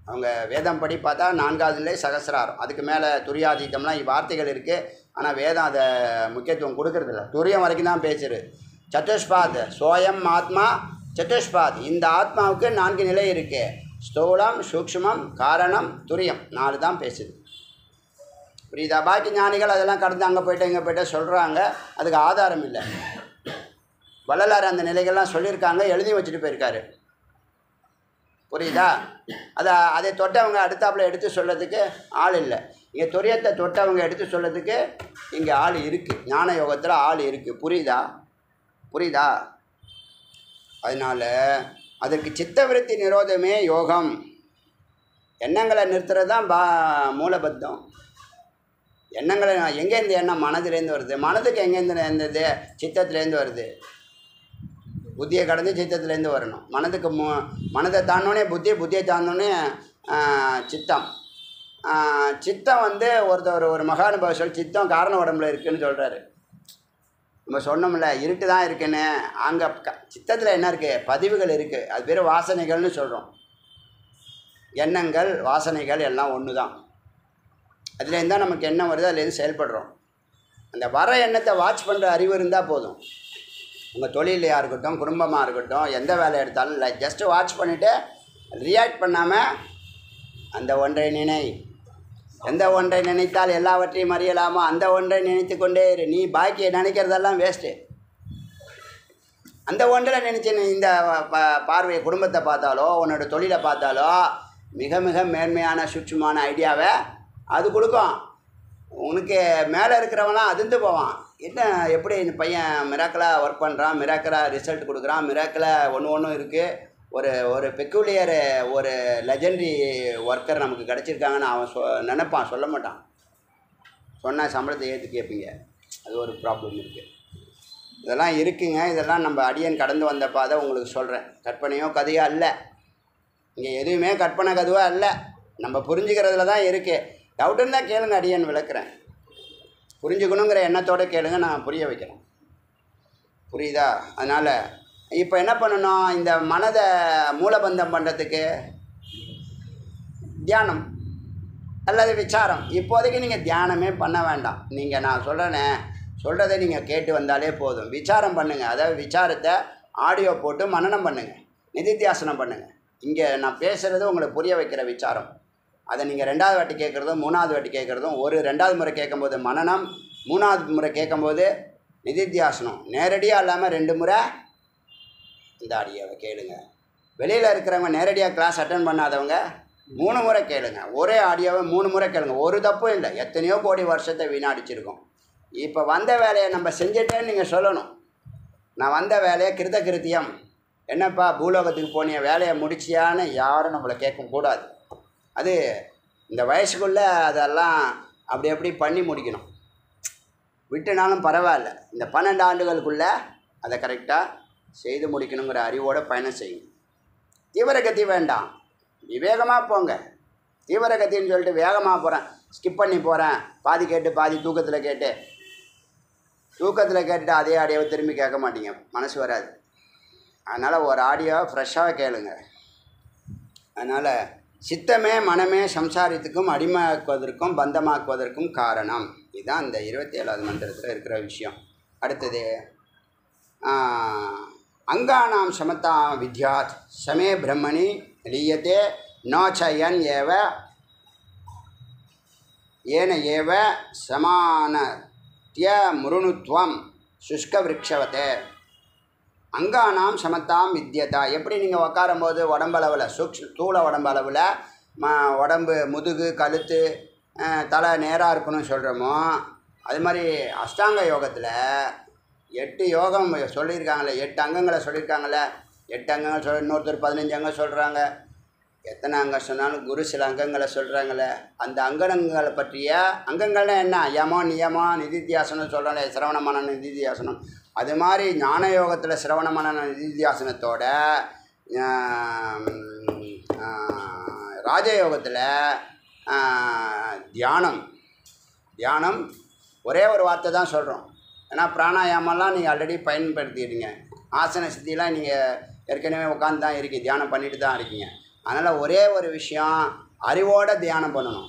அவங்க வேதம் படி பார்த்தா நான்காவதுலே சகசிராரம் அதுக்கு மேலே துரியாதீத்தம்லாம் வார்த்தைகள் இருக்குது ஆனால் வேதம் அதை முக்கியத்துவம் கொடுக்கறதில்ல துரியம் வரைக்கும் தான் பேசுது சதுஷ்பாத் சோயம் ஆத்மா சதுஷ்பாத் இந்த ஆத்மாவுக்கு நான்கு நிலை இருக்குது ஸ்தூலம் சூக்ஷ்மம் காரணம் துரியம் நாலு தான் பேசுது புரியுதா பாக்கி ஞானிகள் அதெல்லாம் கடந்து அங்கே போயிட்டு இங்கே போயிட்டு சொல்கிறாங்க அதுக்கு ஆதாரம் இல்லை வள்ளலார் அந்த நிலைகள்லாம் சொல்லியிருக்காங்க எழுதி வச்சுட்டு போயிருக்காரு புரியுதா அதை அதை தொட்டவங்க அடுத்தாப்புல எடுத்து சொல்கிறதுக்கு ஆள் இல்லை இங்கே துரியத்தை தொட்டவங்க எடுத்து சொல்கிறதுக்கு இங்கே ஆள் இருக்குது ஞான யோகத்தில் ஆள் இருக்குது புரியுதா புரியுதா அதனால் அதற்கு சித்தவிருத்தி நிரோதமே யோகம் எண்ணங்களை நிறுத்துறது தான் பா மூலபத்தம் எண்ணங்களை எங்கேருந்து எண்ணம் மனதிலேருந்து வருது மனதுக்கு எங்கேருந்து இருந்தது சித்தத்துலேருந்து வருது புத்தியை கடந்து சித்தத்துலேருந்து வரணும் மனதுக்கு மு மனதை தாண்டோடனே புத்தி புத்தியை தாண்டோடனே சித்தம் ஆ, சித்தம் வந்து ஒருத்தர் ஒரு மகானுபாவ சொல் சித்தம் காரண உடம்புல இருக்குன்னு சொல்கிறாரு நம்ம சொன்னோம்ல இருட்டு தான் இருக்குன்னு அங்கே க சித்தத்தில் என்ன இருக்குது பதிவுகள் இருக்குது அது பேர் வாசனைகள்னு சொல்கிறோம் எண்ணங்கள் வாசனைகள் எல்லாம் ஒன்று தான் அதுலேருந்து தான் நமக்கு எண்ணம் வருது அதுலேருந்து செயல்படுறோம் அந்த வர எண்ணத்தை வாட்ச் பண்ணுற அறிவு இருந்தால் போதும் உங்கள் தொழிலையாக இருக்கட்டும் குடும்பமாக இருக்கட்டும் எந்த வேலை எடுத்தாலும் இல்லை ஜஸ்ட்டு வாட்ச் பண்ணிவிட்டு ரியாக்ட் பண்ணாமல் அந்த ஒன்றை நினை எந்த ஒன்றை நினைத்தால் எல்லாவற்றையும் அறியலாமோ அந்த ஒன்றை நினைத்து கொண்டே இரு நீ பாக்கியை நினைக்கிறதெல்லாம் வேஸ்ட்டு அந்த ஒன்றில் நினச்சி நீ இந்த ப- பார்வையை குடும்பத்தை பார்த்தாலோ உன்னோட தொழிலை பார்த்தாலோ மிக மிக மேன்மையான சுட்சமான ஐடியாவை அது கொடுக்கும் உனக்கு மேலே இருக்கிறவன்லாம் அதிர்ந்து போவான் என்ன எப்படி இந்த பையன் மிராக்கலாக ஒர்க் பண்ணுறான் மிராக்கலாக ரிசல்ட் கொடுக்குறான் மிராக்கலாக ஒன்று ஒன்றும் இருக்குது ஒரு ஒரு பெக்குலியர் ஒரு லெஜெண்டரி ஒர்க்கர் நமக்கு கிடச்சிருக்காங்கன்னு அவன் சொ நினைப்பான் சொல்ல மாட்டான் சொன்னால் சம்பளத்தை ஏற்று கேட்பீங்க அது ஒரு ப்ராப்ளம் இருக்குது இதெல்லாம் இருக்குங்க இதெல்லாம் நம்ம அடியன் கடந்து வந்த பாதை உங்களுக்கு சொல்கிறேன் கற்பனையோ கதையோ அல்ல இங்கே எதுவுமே கற்பனை கதுவா அல்ல நம்ம புரிஞ்சுக்கிறதுல தான் இருக்குது டவுட் இருந்தால் கேளுங்க அடியன் விளக்குறேன் புரிஞ்சுக்கணுங்கிற எண்ணத்தோட கேளுங்க நான் புரிய வைக்கிறேன் புரியுதா அதனால் இப்போ என்ன பண்ணணும் இந்த மனதை மூலபந்தம் பண்ணுறதுக்கு தியானம் அல்லது விசாரம் இப்போதைக்கு நீங்கள் தியானமே பண்ண வேண்டாம் நீங்கள் நான் சொல்கிறேனே சொல்கிறத நீங்கள் கேட்டு வந்தாலே போதும் விசாரம் பண்ணுங்கள் அதாவது விசாரத்தை ஆடியோ போட்டு மனனம் பண்ணுங்கள் நிதித்தியாசனம் பண்ணுங்கள் இங்கே நான் பேசுகிறது உங்களுக்கு புரிய வைக்கிற விசாரம் அதை நீங்கள் ரெண்டாவது வாட்டி கேட்குறதும் மூணாவது வாட்டி கேட்குறதும் ஒரு ரெண்டாவது முறை கேட்கும்போது மனனம் மூணாவது முறை கேட்கும்போது நிதித்தியாசனம் நேரடியாக இல்லாமல் ரெண்டு முறை இந்த ஆடியோவை கேளுங்க வெளியில் இருக்கிறவங்க நேரடியாக கிளாஸ் அட்டன் பண்ணாதவங்க மூணு முறை கேளுங்க ஒரே ஆடியோவை மூணு முறை கேளுங்க ஒரு தப்பும் இல்லை எத்தனையோ கோடி வருஷத்தை வீணடிச்சிருக்கோம் இப்போ வந்த வேலையை நம்ம செஞ்சுட்டேன்னு நீங்கள் சொல்லணும் நான் வந்த வேலையை கிருத கிருத்தியம் என்னப்பா பூலோகத்துக்கு போனிய வேலையை முடிச்சியான்னு யாரும் நம்மளை கேட்கக்கூடாது அது இந்த வயசுக்குள்ளே அதெல்லாம் அப்படி அப்படி பண்ணி முடிக்கணும் விட்டுனாலும் பரவாயில்ல இந்த பன்னெண்டு ஆண்டுகளுக்குள்ளே அதை கரெக்டாக செய்து முடிக்கணுங்கிற அறிவோட பயணம் செய்யும் தீவிரகதி வேண்டாம் விவேகமாக போங்க தீவிரகத்தின்னு சொல்லிட்டு வேகமாக போகிறேன் ஸ்கிப் பண்ணி போகிறேன் பாதி கேட்டு பாதி தூக்கத்தில் கேட்டு தூக்கத்தில் கேட்டுட்டு அதே ஆடியோவை திரும்பி கேட்க மாட்டீங்க மனசு வராது அதனால் ஒரு ஆடியோவை ஃப்ரெஷ்ஷாக கேளுங்க அதனால் சித்தமே மனமே சம்சாரத்துக்கும் அடிமையாக்குவதற்கும் பந்தமாக்குவதற்கும் காரணம் இதுதான் இந்த இருபத்தி ஏழாவது மந்திரத்தில் இருக்கிற விஷயம் அடுத்தது ஆஹ், அங்கானாம் சமதா வித்யாத் சமே பிரம்மணி லீயத்தே நோச்சயன் ஏவ ஏன ஏவ சமானத்திய முருணுத்வம் சுஷ்கவிருக்ஷவத்தே அங்கானாம் சமத்தாம் வித்தியதா எப்படி நீங்கள் உக்காரும்போது உடம்பளவில் சூக்ஷ் தூள உடம்பளவில் ம உடம்பு முதுகு கழுத்து அஹ், தலை நேராக இருக்கணும்னு சொல்கிறோமோ அது மாதிரி அஷ்டாங்க யோகத்தில் எட்டு யோகம் சொல்லியிருக்காங்களே எட்டு அங்கங்களை சொல்லியிருக்காங்களே எட்டு அங்கங்கள் சொல் இன்னொருத்தர் பதினஞ்சு அங்கம் சொல்கிறாங்க எத்தனை அங்கம் சொன்னாலும் குரு சில அங்கங்களை சொல்கிறாங்களே அந்த அங்கங்களை பற்றிய அங்கங்கள்னா என்ன யமம் நியமம் நிதித்தியாசனம் சொல்கிறாங்க சிரவண மன நிதித்தியாசனம் அது மாதிரி ஞான யோகத்தில் சிரவண மன நிதித்தியாசனத்தோட ஆம், ஆ, ராஜயோகத்தில் ஆ, தியானம் தியானம் ஒரே ஒரு வார்த்தை தான் சொல்கிறோம் ஏன்னா பிராணாயாமம்லாம் நீங்கள் ஆல்ரெடி பயன்படுத்திடுங்க ஆசன சித்திலாம் நீங்கள் ஏற்கனவே உட்காந்து தான் இருக்கீங்க தியானம் பண்ணிட்டு தான் இருக்கீங்க அதனால் ஒரே ஒரு விஷயம் அறிவோட தியானம் பண்ணணும்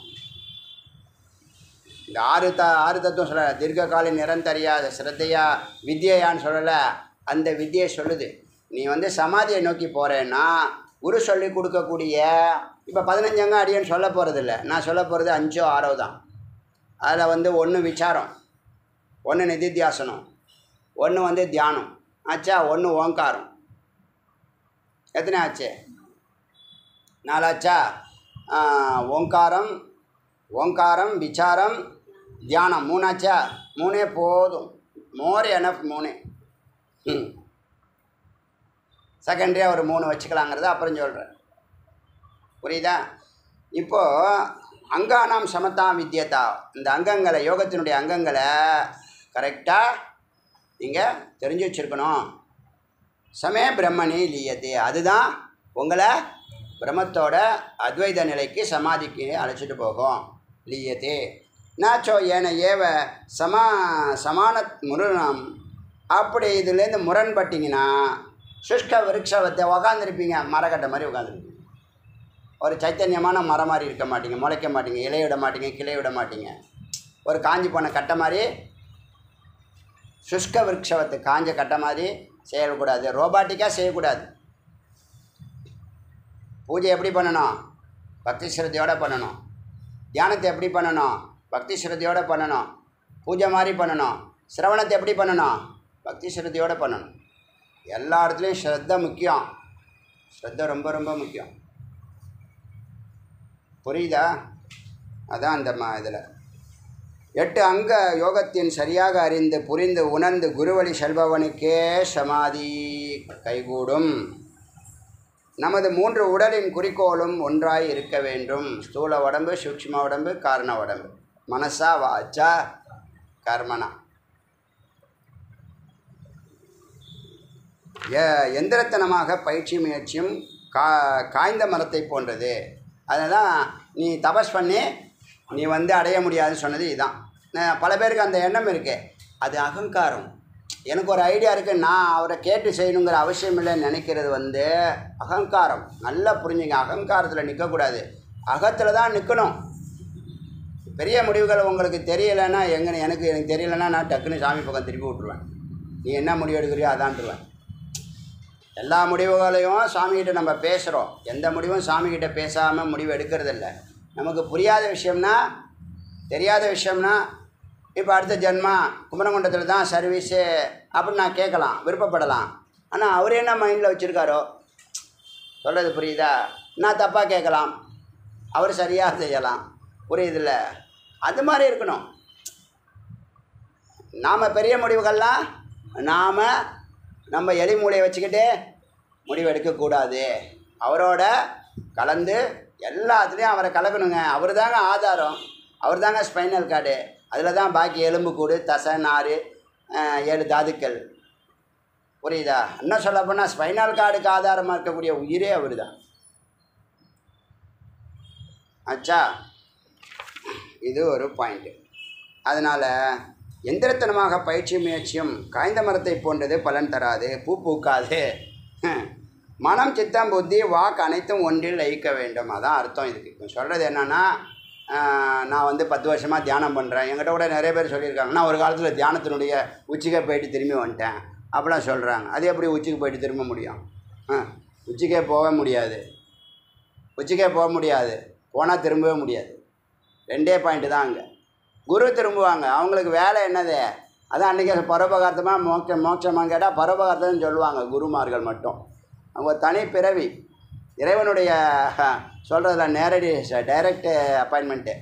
இந்த ஆறு த ஆறு தத்துவம் சொல்லலை தீர்க்ககால நிரந்தரியா சிரத்தையா வித்யையான்னு சொல்லலை அந்த வித்தியை சொல்லுது நீ வந்து சமாதியை நோக்கி போகிறேன்னா குரு சொல்லி கொடுக்கக்கூடிய இப்போ பதினஞ்சங்க அடியன்னு சொல்ல போகிறதில்ல நான் சொல்ல போகிறது அஞ்சோ ஆறோ தான் அதில் வந்து ஒன்று விசாரம் ஒன்று நிதித்தியாசனம் ஒன்று வந்து தியானம் ஆச்சா ஒன்று ஓங்காரம் எத்தனை ஆச்சு நாலாச்சா ஆ, ஓங்காரம் ஓங்காரம் விசாரம் தியானம் மூணாச்சா மூணே போதும் மோர் எனஃப் மூணு ம் செகண்டரியாக ஒரு மூணு வச்சுக்கலாங்கிறத அப்புறம் சொல்கிறேன் புரியுதா இப்போது அங்கானாம் சமதா வித்யதா இந்த அங்கங்களை யோகத்தினுடைய அங்கங்களை கரெக்டாக நீங்கள் தெரிஞ்சு வச்சுருக்கணும் சமே பிரம்மணி லீயத்தே அதுதான் உங்களை பிரம்மத்தோட அத்வைத நிலைக்கு சமாதிக்கு அழைச்சிட்டு போகும் லீயத்தே நாச்சோ ஏன ஏவ சமா சமான முரணம் அப்படி இதுலேருந்து முரண்பட்டிங்கன்னா சுஷ்க விருட்சவத்தை உக்காந்துருப்பீங்க மரக்கட்டை மாதிரி உட்காந்துருப்பீங்க ஒரு சைத்தன்யமான மரம் மாதிரி இருக்க மாட்டீங்க முளைக்க மாட்டீங்க இலைய விட மாட்டீங்க கிளை விட மாட்டீங்க ஒரு காஞ்சி போன கட்டை மாதிரி சுஷ்க விருட்சவத்தை காஞ்ச கட்டை மாதிரி செய்யக்கூடாது ரோபாட்டிக்காக செய்யக்கூடாது பூஜை எப்படி பண்ணணும் பக்தி ஸ்ரத்தையோடு பண்ணணும் தியானத்தை எப்படி பண்ணணும் பக்தி ஸ்ரத்தையோடு பண்ணணும் பூஜை மாதிரி பண்ணணும் சிரவணத்தை எப்படி பண்ணணும் பக்தி ஸ்ரத்தையோடு பண்ணணும் எல்லா இடத்துலையும் ஸ்ரத்த முக்கியம் ஸ்ரத்த ரொம்ப ரொம்ப முக்கியம் புரியுதா அதான் அந்த மா இதில் எட்டு அங்க யோகத்தின் சரியாக அறிந்து புரிந்து உணர்ந்து குருவழி செல்பவனுக்கே சமாதி கைகூடும் நமது மூன்று உடலின் குறிக்கோளும் ஒன்றாய் இருக்க வேண்டும் ஸ்தூல உடம்பு சூக்ஷ்ம உடம்பு காரண உடம்பு மனசா வாச்சா கர்மனா எ- எந்திரத்தனமாக பயிற்சி முயற்சியும் கா காய்ந்த மரத்தை போன்றது அதெல்லாம் நீ தபஸ் பண்ணி நீ வந்து அடைய முடியாதுன்னு சொன்னது இதுதான் நான் பல பேருக்கு அந்த எண்ணம் இருக்கு அது அகங்காரம் எனக்கு ஒரு ஐடியா இருக்குது நான் அவரை கேட்டு செய்யணுங்கிற அவசியம் இல்லைன்னு நினைக்கிறது வந்து அகங்காரம் நல்லா புரிஞ்சுங்க அகங்காரத்தில் நிற்கக்கூடாது அகத்தில் தான் நிற்கணும் பெரிய முடிவுகள் உங்களுக்கு தெரியலைன்னா எங்கே எனக்கு எனக்கு தெரியலைன்னா நான் டக்குன்னு சாமி பக்கம் திருப்பி விட்ருவேன் நீ என்ன முடிவு எடுக்கிறியோ அதான்ட்டுருவேன் எல்லா முடிவுகளையும் சாமிகிட்ட நம்ம பேசுகிறோம் எந்த முடிவும் சாமிகிட்ட பேசாமல் முடிவு எடுக்கிறதில்ல நமக்கு புரியாத விஷயம்னா தெரியாத விஷயம்னா இப்போ அடுத்த ஜென்மா குமரகுண்டத்தில் தான் சர்வீஸு அப்படின்னு நான் கேட்கலாம் விருப்பப்படலாம் ஆனால் அவர் என்ன மைண்டில் வச்சுருக்காரோ சொல்கிறது புரியுதா நான் தப்பாக கேட்கலாம் அவர் சரியாக செய்யலாம் புரியுதில்ல அது மாதிரி இருக்கணும் நாம் பெரிய முடிவுகள்லாம் நாம் நம்ம எலி மூளையை வச்சுக்கிட்டு முடிவு எடுக்கக்கூடாது அவரோட கலந்து எல்லாத்துலேயும் அவரை கலக்கணுங்க அவர் தாங்க ஆதாரம் அவர் தாங்க ஸ்பைனல் கார்டு அதில் தான் பாக்கி எலும்பு கூடு தசை நார் அஹ், ஏழு தாதுக்கள் புரியுதா இன்னும் சொல்ல போனால் ஸ்பைனல் கார்டுக்கு ஆதாரமாக இருக்கக்கூடிய உயிரே அவர் தான் ஆச்சா இது ஒரு பாயிண்ட்டு அதனால் எந்திரத்தனமாக பயிற்சி முயற்சியும் காய்ந்த மரத்தை போன்றது பலன் தராது பூ பூக்காது ஹம். மனம் சித்தம் புத்தி வாக்கு அனைத்தும் ஒன்றில் லயிக்க வேண்டும் அதான் அர்த்தம் இதுக்கு இப்போ சொல்கிறது என்னென்னா நான் வந்து பத்து வருஷமாக தியானம் பண்ணுறேன் என்கிட்ட கூட நிறைய பேர் சொல்லியிருக்காங்க நான் ஒரு காலத்தில் தியானத்தினுடைய உச்சிக்கே போயிட்டு திரும்பி வந்துட்டேன் அப்படிலாம் சொல்கிறாங்க அது எப்படி உச்சிக்கு போயிட்டு திரும்ப முடியும் ஆ உச்சிக்கே போக முடியாது உச்சிக்கே போக முடியாது போனால் திரும்பவே முடியாது ரெண்டே பாயிண்ட்டு தான் அங்கே குரு திரும்புவாங்க அவங்களுக்கு வேலை என்னது அதான் அன்றைக்கி பரோபகார்த்தமாக மோட்ச மோட்சமாக கேட்டால் பரோபகார்த்தம்னு சொல்லுவாங்க குருமார்கள் மட்டும் அவங்க தனி பிறவி இறைவனுடைய சொல்கிறதுல நேரடி டைரக்ட் அப்பாயின்மெண்ட்டு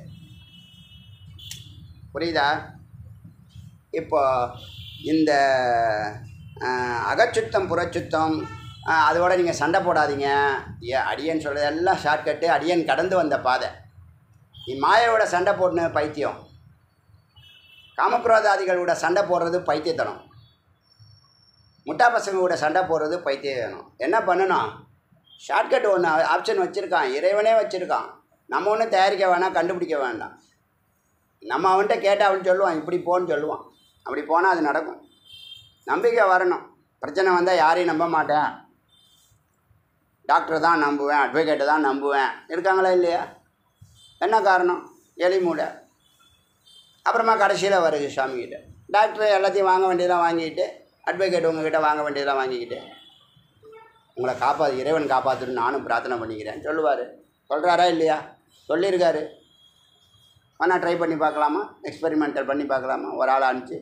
புரியுதா இப்போ இந்த அஹ், அகச்சுத்தம் புறச்சுத்தம் அஹ், அதோட நீங்கள் சண்டை போடாதீங்க ஏ அடியன் சொல்கிறது எல்லாம் ஷார்ட்கட்டு அடியன் கடந்து வந்த பாதை நீ மாயோட சண்டை போடணும் பைத்தியம் காமக்ரோதாதிகளோட சண்டை போடுறது பைத்தியத்தனம் முட்டா பசங்களோட சண்டை போடுறது பைத்தியம் என்ன பண்ணணும் ஷார்ட்கட் ஒன்று ஆப்ஷன் வச்சுருக்கான் இறைவனே வச்சுருக்கான் நம்ம ஒன்றும் தயாரிக்க வேணாம் கண்டுபிடிக்க வேண்டாம் நம்ம அவன்கிட்ட கேட்டால் அவன் சொல்லுவான் இப்படி போன்னு சொல்லுவான் அப்படி போனால் அது நடக்கும் நம்பிக்கை வரணும் பிரச்சனை வந்தால் யாரையும் நம்ப மாட்டேன் டாக்டரை தான் நம்புவேன் அட்வொகேட்டை தான் நம்புவேன் இருக்காங்களா இல்லையா என்ன காரணம் எலிமூடை அப்புறமா கடைசியில் வருது சாமிக்கிட்ட டாக்டர் எல்லாத்தையும் வாங்க வேண்டியதெல்லாம் வாங்கிக்கிட்டு அட்வொகேட் உங்ககிட்ட வாங்க வேண்டியதெல்லாம் வாங்கிக்கிட்டு உங்களை காப்பாற்று இறைவன் காப்பாற்றுன்னு நானும் பிரார்த்தனை பண்ணிக்கிறேன் சொல்லுவார் சொல்கிறாரா இல்லையா சொல்லியிருக்காரு வேணா ட்ரை பண்ணி பார்க்கலாமா எக்ஸ்பெரிமெண்டல் பண்ணி பார்க்கலாமா ஒரு ஆள் அனுப்பிச்சு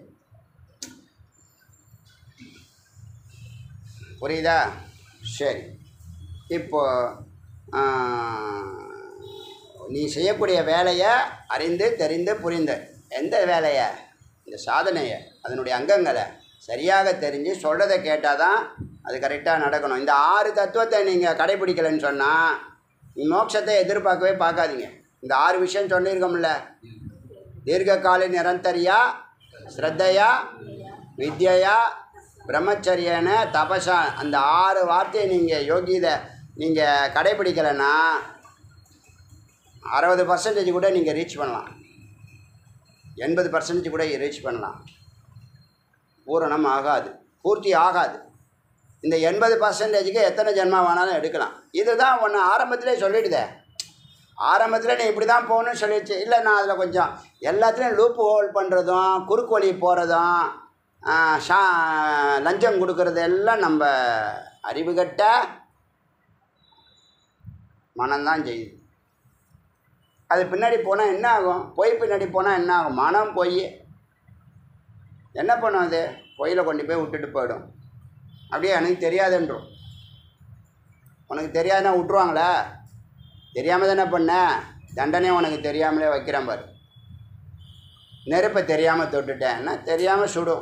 புரியுதா சரி இப்போ ஆ, நீ செய்யக்கூடிய வேலையை அறிந்து தெரிந்து புரிந்து எந்த வேலையை இந்த சாதனையை அதனுடைய அங்கங்களை சரியாக தெரிஞ்சு சொல்கிறத கேட்டால் தான் அது கரெக்டாக நடக்கணும் இந்த ஆறு தத்துவத்தை நீங்கள் கடைபிடிக்கலைன்னு சொன்னால் மோட்சத்தை எதிர்பார்க்கவே பார்க்காதீங்க இந்த ஆறு விஷயம் சொல்லியிருக்கோம்ல தீர்க்ககால நிரந்தரியா ஸ்ரத்தையா வித்யா பிரம்மச்சரியன தபசா அந்த ஆறு வார்த்தையை நீங்கள் யோகியதை நீங்கள் கடைபிடிக்கலைன்னா அறுபது பர்சன்டேஜ் கூட நீங்கள் ரீச் பண்ணலாம் எண்பது பர்சன்டேஜ் கூட ரீச் பண்ணலாம் பூரணம் ஆகாது பூர்த்தி ஆகாது இந்த எண்பது பர்சன்டேஜுக்கு எத்தனை ஜென்மா வேணாலும் எடுக்கலாம் இதுதான் ஒன்று ஆரம்பத்திலே சொல்லிடுதே ஆரம்பத்தில் நீ இப்படி தான் போகணும்னு சொல்லிடுச்சு இல்லை நான் அதில் கொஞ்சம் எல்லாத்துலேயும் லூப் ஹோல் பண்ணுறதும் குறுக்கு வழி போகிறதும் ஷா லஞ்சம் கொடுக்கறது எல்லாம் நம்ம அறிவுகட்ட மனம்தான் செய்யுது அது பின்னாடி போனால் என்ன ஆகும் பொய் பின்னாடி போனால் என்ன ஆகும் மனம் பொய் என்ன பண்ணும் அது பொய்யில் கொண்டு போய் விட்டுட்டு போயிடும் அப்படியே எனக்கு தெரியாதுன்றோம் உனக்கு தெரியாதுன்னா விட்ருவாங்களா தெரியாமல் தானே பண்ண தண்டனை உனக்கு தெரியாமலே வைக்கிறேன் பாரு நெருப்பை தெரியாமல் தொட்டுட்டேன்னா தெரியாமல் சுடும்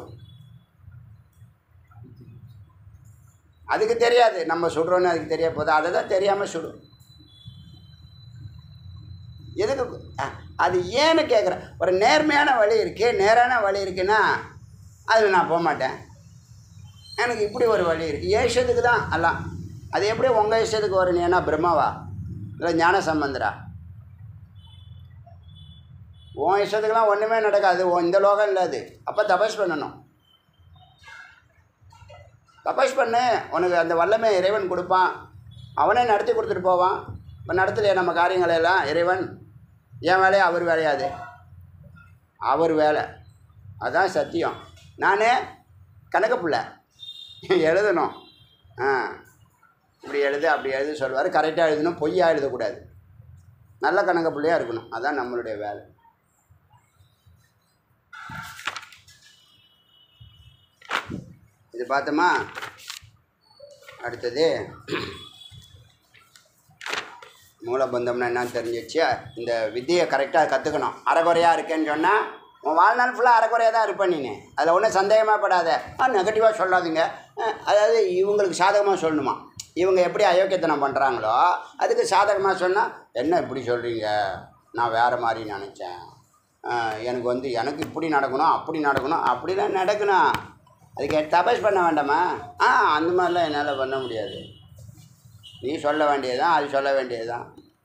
அதுக்கு தெரியாது நம்ம சுடுறோன்னு அதுக்கு தெரிய போகுது அதை தான் தெரியாமல் சுடும் எதுக்கு அஹ், அது ஏன்னு கேட்குறேன் ஒரு நேர்மையான வழி இருக்குது நேரான வழி இருக்குன்னா அதில் நான் போக மாட்டேன் எனக்கு இப்படி ஒரு வழி இருக்குது என் இஷ்டத்துக்கு தான் எல்லாம் அது எப்படி உங்கள் இஷ்டத்துக்கு வரும் நீ என்ன பிரம்மாவா இல்லை ஞான சம்பந்தரா உன் இஷ்டத்துக்கெல்லாம் ஒன்றுமே நடக்காது உன் இந்த லோகம் இல்லை அது அப்போ தபஸ் பண்ணணும் தபஸ் பண்ணு உனக்கு அந்த வல்லமை இறைவன் கொடுப்பான் அவனே நடத்தி கொடுத்துட்டு போவான் இப்போ நடத்தலையே நம்ம காரியங்களை எல்லாம் இறைவன் என் வேலையை அவர் வேலையாது அவர் வேலை அதான் சத்தியம் நான் கணக்கு பிள்ளை எழுதணும் ஆ இப்படி எழுது அப்படி எழுது சொல்லுவார் கரெக்டாக எழுதணும் பொய்யா எழுதக்கூடாது நல்ல கணக்கு பிள்ளையாக இருக்கணும் அதான் நம்மளுடைய வேலை இது பார்த்தோமா அடுத்தது மூலபந்தம்னா என்னன்னு தெரிஞ்சிச்சு இந்த வித்தியை கரெக்டாக கற்றுக்கணும் அரைக்குறையாக இருக்கேன்னு சொன்னால் உன் வாழ்நாள் ஃபுல்லாக அரைக்குறையாக தான் இருப்பேன் நீ அதில் ஒன்றும் சந்தேகமாக படாத ஆ நெகட்டிவாக சொல்லாதீங்க அஹ், அதாவது இவங்களுக்கு சாதகமாக சொல்லணுமா இவங்க எப்படி அயோக்கியத்தனம் பண்ணுறாங்களோ அதுக்கு சாதகமாக சொன்னால் என்ன இப்படி சொல்கிறீங்க நான் வேறு மாதிரி நினச்சேன் அஹ், எனக்கு வந்து எனக்கு இப்படி நடக்கணும் அப்படி நடக்கணும் அப்படிலாம் நடக்கணும் அதுக்கு தபஸ் பண்ண வேண்டாமா ஆ அந்த மாதிரிலாம் என்னால் பண்ண முடியாது நீ சொல்ல வேண்டியதுதான் அது சொல்ல வேண்டியதுதான்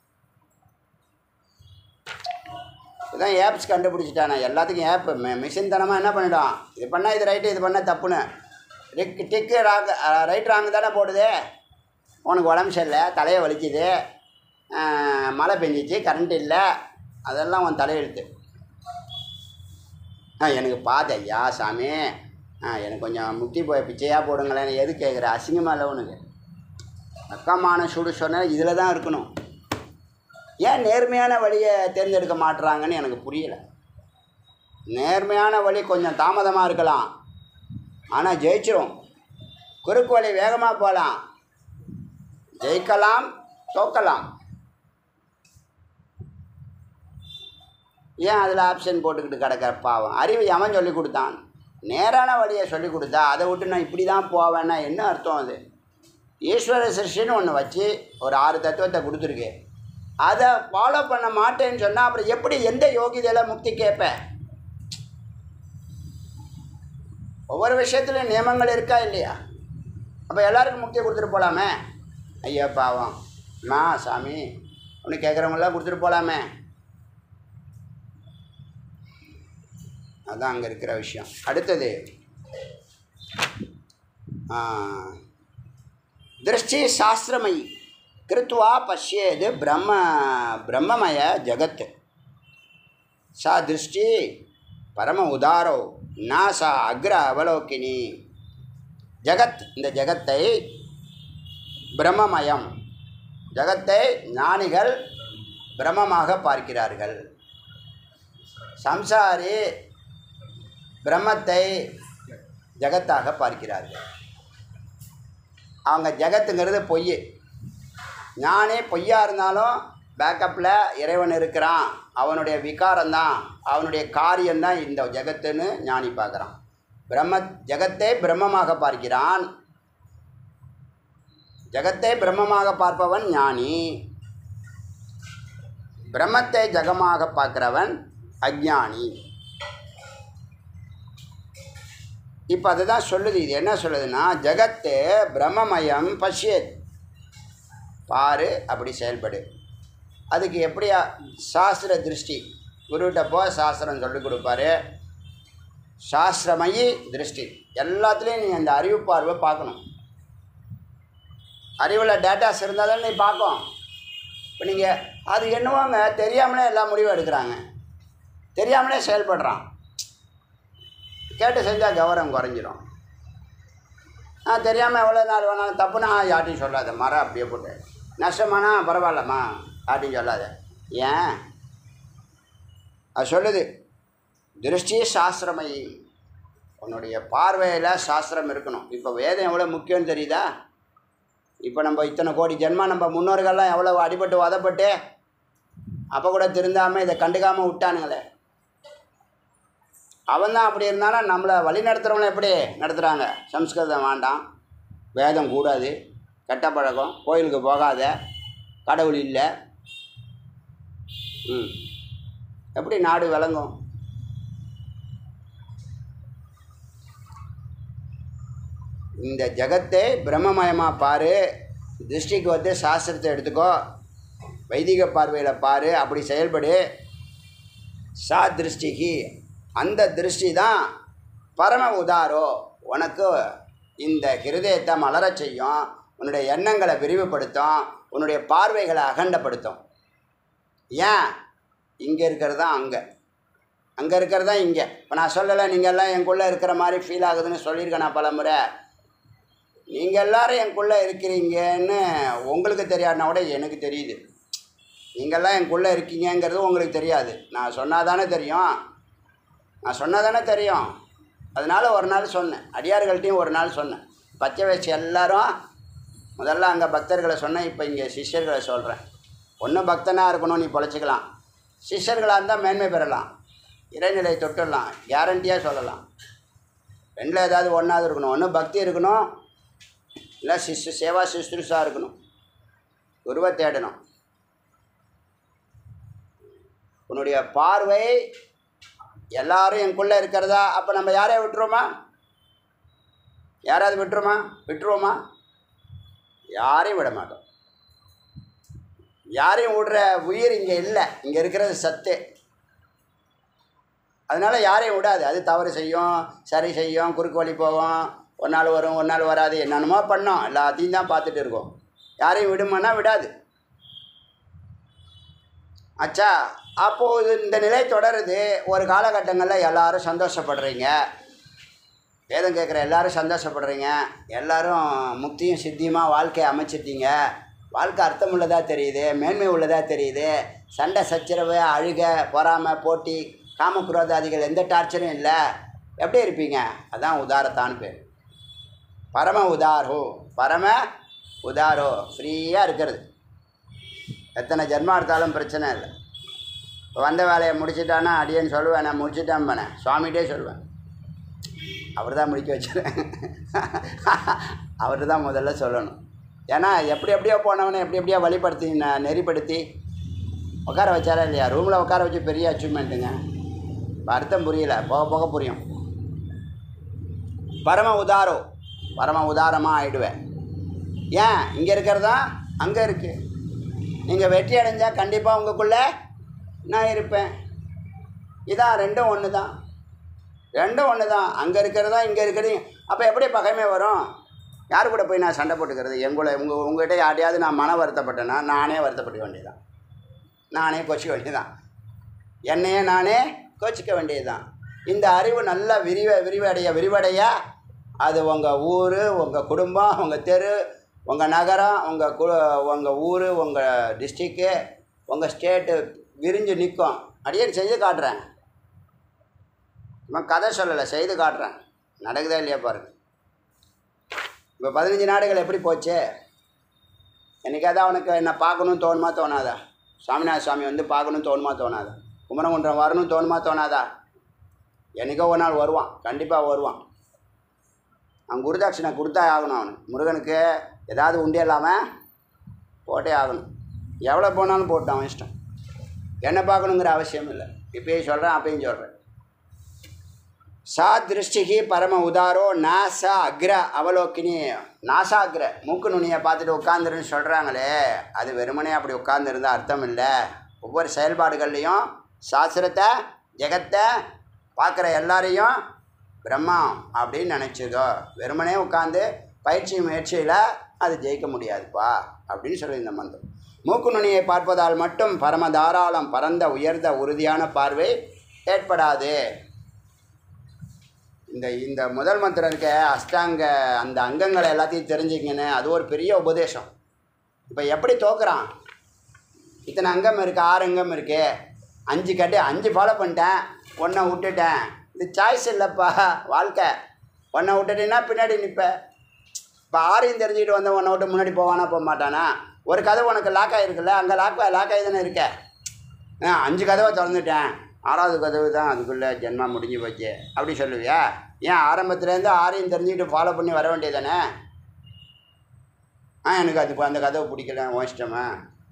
இதான் ஆப்ஸ் கண்டுபிடிச்சிட்டானே எல்லாத்துக்கும் ஆப் மிஷின் தனமாக என்ன பண்ணிடும் இது பண்ணால் இது ரைட்டு இது பண்ணால் தப்புன்னு டிக் டிக்கு ராங் ரைட் ராங் தானே போடுது உனக்கு உடம்பு சரியில்லை தலையை வலிக்குது ஆஹ், மழை பெஞ்சிச்சு கரண்ட் இல்லை அதெல்லாம் உன் தலையெழுத்து ஆ எனக்கு பாத்து ஐயா சாமி ஆ எனக்கு கொஞ்சம் முக்தி போய் பிச்சையாக போடுங்களேன் எது கேட்குற அசிங்கமாக இல்லை உனக்கு அக்கமான சுடு சொன்னால் இதில் தான் இருக்கணும் ஏன் நேர்மையான வழியை தேர்ந்தெடுக்க மாட்டுறாங்கன்னு எனக்கு புரியலை நேர்மையான வழி கொஞ்சம் தாமதமாக இருக்கலாம் ஆனால் ஜெயிச்சிரும் குறுக்கு வழி வேகமாக போகலாம் ஜெயிக்கலாம் தோக்கலாம் ஏன் அதில் ஆப்ஷன் போட்டுக்கிட்டு கிடக்கிற பாவம் அறிவு எவன் சொல்லி கொடுத்தான் நேரான வழியை சொல்லி கொடுத்தா அதை விட்டு நான் இப்படி தான் போவேன்னா என்ன அர்த்தம் அது ஈஸ்வர சிருஷ்டின்னு ஒன்று வச்சு ஒரு ஆறு தத்துவத்தை கொடுத்துருக்கு அதை ஃபாலோ பண்ண மாட்டேன்னு சொன்னால் அப்புறம் எப்படி எந்த யோகிதையில் முக்தி கேட்பேன் ஒவ்வொரு விஷயத்துலையும் நியமங்கள் இருக்கா இல்லையா அப்போ எல்லாருக்கும் முக்தி கொடுத்துட்டு போகலாமே ஐயா பாவம் மா சாமி ஒன்று கேட்குறவங்களாம் கொடுத்துட்டு போகலாமே அதான் அங்கே இருக்கிற விஷயம் அடுத்தது ஆ, திருஷ்டி சாஸ்திரமயி கிருத்வா பஷ்யேது பிரம்ம பிரம்மமய ஜகத் சா திருஷ்டி பரம உதாரோ நா சா அக்ர அவலோகினி ஜகத் இந்த ஜகத்தை பிரம்மமயம் ஜகத்தை ஞானிகள் பிரம்மமாக பார்க்கிறார்கள் சம்சாரி பிரம்மத்தை ஜகத்தாக பார்க்கிறார்கள் அவங்க ஜகத்துங்கிறது பொய் ஞானே பொய்யா இருந்தாலும் பேக்கப்பில் இறைவன் இருக்கிறான் அவனுடைய விகாரம்தான் அவனுடைய காரியம்தான் இந்த ஜகத்துன்னு ஞானி பார்க்குறான் பிரம்ம ஜகத்தை பிரம்மமாக பார்க்கிறான் ஜகத்தை பிரம்மமாக பார்ப்பவன் ஞானி பிரம்மத்தை ஜகமாக பார்க்கிறவன் அஜ்ஞானி இப்போ அதுதான் சொல்லுது இது என்ன சொல்லுதுன்னா ஜகத்து பிரம்மமயம் பஷ்யத் பாரு அப்படி செயல்படு அதுக்கு எப்படியா சாஸ்திர திருஷ்டி குருகிட்ட போ சாஸ்திரம் சொல்லிக் கொடுப்பாரு சாஸ்திரமயி திருஷ்டி எல்லாத்துலேயும் நீ அந்த அறிவு பார்வை பார்க்கணும் அறிவில் டேட்டாஸ் இருந்தால் தான் நீ பார்க்கும் இப்போ நீங்கள் அது என்னவோங்க தெரியாமலே எல்லா முடிவும் எடுக்கிறாங்க தெரியாமலே செயல்படுறான் கேட்டு செஞ்சால் கௌரவம் குறைஞ்சிரும் ஆ தெரியாமல் எவ்வளோ நாள் வேணாலும் தப்புனா யார்ட்டையும் சொல்லாத மரம் அப்படியே போட்டு நஷ்டமானா பரவாயில்லம்மா யார்ட்டையும் சொல்லாத ஏன் அது சொல்லுது திருஷ்டி சாஸ்திரமயி உன்னுடைய பார்வையில் சாஸ்திரம் இருக்கணும் இப்போ வேதம் எவ்வளோ முக்கியம்னு தெரியுதா இப்போ நம்ம இத்தனை கோடி ஜென்மா நம்ம முன்னோர்கள்லாம் எவ்வளோ அடிபட்டு வதப்பட்டு அப்போ கூட திருந்தாமல் இதை கண்டுக்காமல் விட்டானுங்களே அவன் தான் அப்படி இருந்தாலும் நம்மளை வழி நடத்துகிறவங்கள எப்படி நடத்துகிறாங்க சம்ஸ்கிருதம் வேண்டாம் வேதம் கூடாது கெட்ட பழக்கம் கோயிலுக்கு போகாத கடவுள் இல்லை ம் எப்படி நாடு விளங்கும் இந்த ஜகத்தை பிரம்மமயமாக பாரு திருஷ்டிக்கு வந்து சாஸ்திரத்தை எடுத்துக்கோ வைதிக பார்வையில் பாரு அப்படி செயல்படு சா திருஷ்டிக்கு அந்த திருஷ்டி தான் பரம உதாரோ உனக்கு இந்த ஹிருதயத்தை மலரச் செய்யும் உன்னுடைய எண்ணங்களை விரிவுபடுத்தும் உன்னுடைய பார்வைகளை அகண்டப்படுத்தும் ஏன் இங்கே இருக்கிறது தான் அங்கே அங்கே இருக்கிறது தான் இங்கே இப்போ நான் சொல்லலை நீங்கள் எல்லாம் என்குள்ளே இருக்கிற மாதிரி ஃபீல் ஆகுதுன்னு சொல்லியிருக்கேன் நான் பலமுறை நீங்கள் எல்லாரும் என்குள்ளே இருக்கிறீங்கன்னு உங்களுக்கு தெரியாதுனா கூட எனக்கு தெரியுது நீங்கள்லாம் என்குள்ளே இருக்கீங்கங்கிறது உங்களுக்கு தெரியாது நான் சொன்னால் தானே தெரியும் நான் சொன்னால் தானே தெரியும் அதனால ஒரு நாள் சொன்னேன் அடியார்கள்ட்டையும் ஒரு நாள் சொன்னேன் பச்சை வயசு எல்லாரும் முதல்ல அங்கே பக்தர்களை சொன்னேன் இப்போ இங்கே சிஷ்யர்களை சொல்கிறேன் ஒன்றும் பக்தனாக இருக்கணும் நீ பொழைச்சிக்கலாம் சிஷ்யர்களாக இருந்தால் மேன்மை பெறலாம் இறைநிலை தொட்டுடலாம் கேரண்டியாக சொல்லலாம் ரெண்டில் ஏதாவது ஒன்றாவது இருக்கணும் ஒன்று பக்தி இருக்கணும் இல்லை சிஸ்து சேவா சிஸ்துருஷாக இருக்கணும் குருவை தேடணும் உன்னுடைய பார்வை எல்லாரும் எனக்குள்ளே இருக்கிறதா அப்போ நம்ம யாரையும் விட்டுருவோமா யாராவது விட்டுருமா விட்டுருவோமா யாரையும் விட மாட்டோம் யாரையும் விடுற உயிர் இங்கே இல்லை இங்கே இருக்கிறது சத்து அதனால் யாரையும் விடாது அது தவறு செய்யும் சரி செய்யும் குறுக்கு வழி போகும் ஒரு நாள் வரும் ஒரு நாள் வராது என்னென்னமோ பண்ணோம் எல்லாத்தையும் தான் பார்த்துட்டு இருக்கோம் யாரையும் விடுமானா விடாது அச்சா அப்போது இந்த நிலை தொடருது ஒரு காலகட்டங்களில் எல்லாரும் சந்தோஷப்படுறீங்க வேதம் கேட்குற எல்லாரும் சந்தோஷப்படுறீங்க எல்லாரும் முக்தியும் சித்தியுமா வாழ்க்கையை அமைச்சிட்டீங்க வாழ்க்கை அர்த்தம் உள்ளதாக தெரியுது மேன்மை உள்ளதாக தெரியுது சண்டை சச்சரவு அழுக பொறாமை போட்டி காமக்குரோதாதிகள் எந்த டார்ச்சரும் இல்லை எப்படி இருப்பீங்க அதான் உதாரத்தான்னு பேர் பரம உதாரோ பரம உதாரோ ஃப்ரீயாக இருக்கிறது எத்தனை ஜென்மா எடுத்தாலும் பிரச்சனை இல்லை இப்போ வந்த வேலையை முடிச்சிட்டானா அடியேன்னு சொல்லுவேன் நான் முடிச்சிட்டேன் பண்ணேன் சுவாமிகிட்டே சொல்லுவேன் அவர் தான் முடிக்க வச்சுருவேன் அவர் தான் முதல்ல சொல்லணும் ஏன்னா எப்படி எப்படியோ போனவனை எப்படி எப்படியோ வழிப்படுத்தி ந- நெறிப்படுத்தி உட்கார வச்சாரா இல்லையா ரூமில் உட்கார வச்சு பெரிய அச்சீவ்மெண்ட்டுங்க இப்போ அர்த்தம் புரியல போக போக புரியும் பரம உதாரோ பரம உதாரமாக ஆயிடுவேன் ஏன் இங்கே இருக்கிறதா அங்கே இருக்குது நீங்கள் வெற்றி அடைஞ்சால் கண்டிப்பாக உங்களுக்குள்ளே நான் இருப்பேன் இதான் ரெண்டும் ஒன்று தான் ரெண்டும் ஒன்று தான் அங்கே இருக்கிறதா இங்கே இருக்கிறது அப்போ எப்படி பகைமை வரும் யார் கூட போய் நான் சண்டை போட்டுக்கிறது எங்களை உங்கள் உங்கள்கிட்ட யார்ட்டையாவது நான் மன வருத்தப்பட்டேன்னா நானே வருத்தப்பட வேண்டியதுதான் நானே கோச்சிக்க வேண்டியதுதான் என்னையே நானே கோச்சிக்க வேண்டியதுதான் இந்த அறிவு நல்லா விரிவ விரிவடைய விரிவடைய அது உங்கள் ஊர் உங்கள் குடும்பம் உங்கள் தெரு உங்கள் நகரம் உங்கள் கு உங்கள் ஊர் உங்கள் டிஸ்ட்ரிக்கு உங்கள் ஸ்டேட்டு விரிஞ்சு நிற்கும் அடியே செஞ்சு காட்டுறேன் சும்மா கதை சொல்லலை செய்து காட்டுறேன் நடக்குதா இல்லையா பாருங்க இப்போ பதினஞ்சு நாடுகள் எப்படி போச்சு என்னைக்காவது அவனுக்கு என்ன பார்க்கணும்னு தோணுமா தோணாதா சாமிநாத சுவாமி வந்து பார்க்கணும்னு தோணுமா தோணாதா குமரகுன்றம் வரணும்னு தோணுமா தோணாதா என்னைக்கோ ஒரு நாள் வருவான் கண்டிப்பாக வருவான் அவன் குருதாட்சிணை கொடுத்தா ஆகணும் அவனுக்கு முருகனுக்கு ஏதாவது உண்டே இல்லாமல் போட்டே ஆகணும் எவ்வளோ போனாலும் போட்டான் அவன் இஷ்டம் என்ன பார்க்கணுங்கிற அவசியம் இல்லை இப்பயும் சொல்கிறேன் அப்பயும் சொல்கிறேன் சா திருஷ்டிகி பரம உதாரோ நாச அக்ர அவலோக்கினி நாசாகிர மூக்கு நுனியை பார்த்துட்டு உட்காந்துருன்னு சொல்கிறாங்களே அது வெறுமனே அப்படி உட்காந்துருந்தா அர்த்தம் இல்லை ஒவ்வொரு செயல்பாடுகள்லையும் சாஸ்திரத்தை ஜெகத்தை பார்க்குற எல்லாரையும் பிரம்மம் அப்படின்னு நினச்சிதோ வெறுமனே உட்காந்து பயிற்சி முயற்சியில் அது ஜெயிக்க முடியாதுப்பா அப்படின்னு சொல்லி இந்த மந்திரம் மூக்கு நுனியை பார்ப்பதால் மட்டும் பரம தாராளம் பரந்த உயர்ந்த உறுதியான பார்வை ஏற்படாது இந்த இந்த முதல் மந்திரம் இருக்க அஷ்டாங்க அந்த அங்கங்களை எல்லாத்தையும் தெரிஞ்சுக்கங்கன்னு அது ஒரு பெரிய உபதேசம் இப்போ எப்படி தோக்குறான் இத்தனை அங்கம் இருக்குது ஆறு அங்கம் இருக்குது அஞ்சு கட்டு அஞ்சு ஃபாலோ பண்ணிட்டேன் ஒன்றை விட்டுட்டேன் இது சாய்ஸ் இல்லைப்பா வாழ்க்கை ஒன்றை விட்டுட்டேன்னா பின்னாடி நிற்ப இப்போ ஆறையும் தெரிஞ்சுக்கிட்டு வந்த ஒன்றை விட்டு முன்னாடி போவானா போக மாட்டானா ஒரு கதவு உனக்கு லாக் ஆகிருக்குல்ல அங்கே லாக் லாக் ஆகி தானே இருக்க ஆ அஞ்சு கதவை திறந்துட்டேன் ஆறாவது கதவு தான் அதுக்குள்ளே ஜென்மா முடிஞ்சு போச்சு அப்படி சொல்லுவியா ஏன் ஆரம்பத்துலேருந்து ஆறையும் தெரிஞ்சுக்கிட்டு ஃபாலோ பண்ணி வர வேண்டியதானே ஆ எனக்கு அது அந்த கதவை பிடிக்கல உன் இஷ்டமா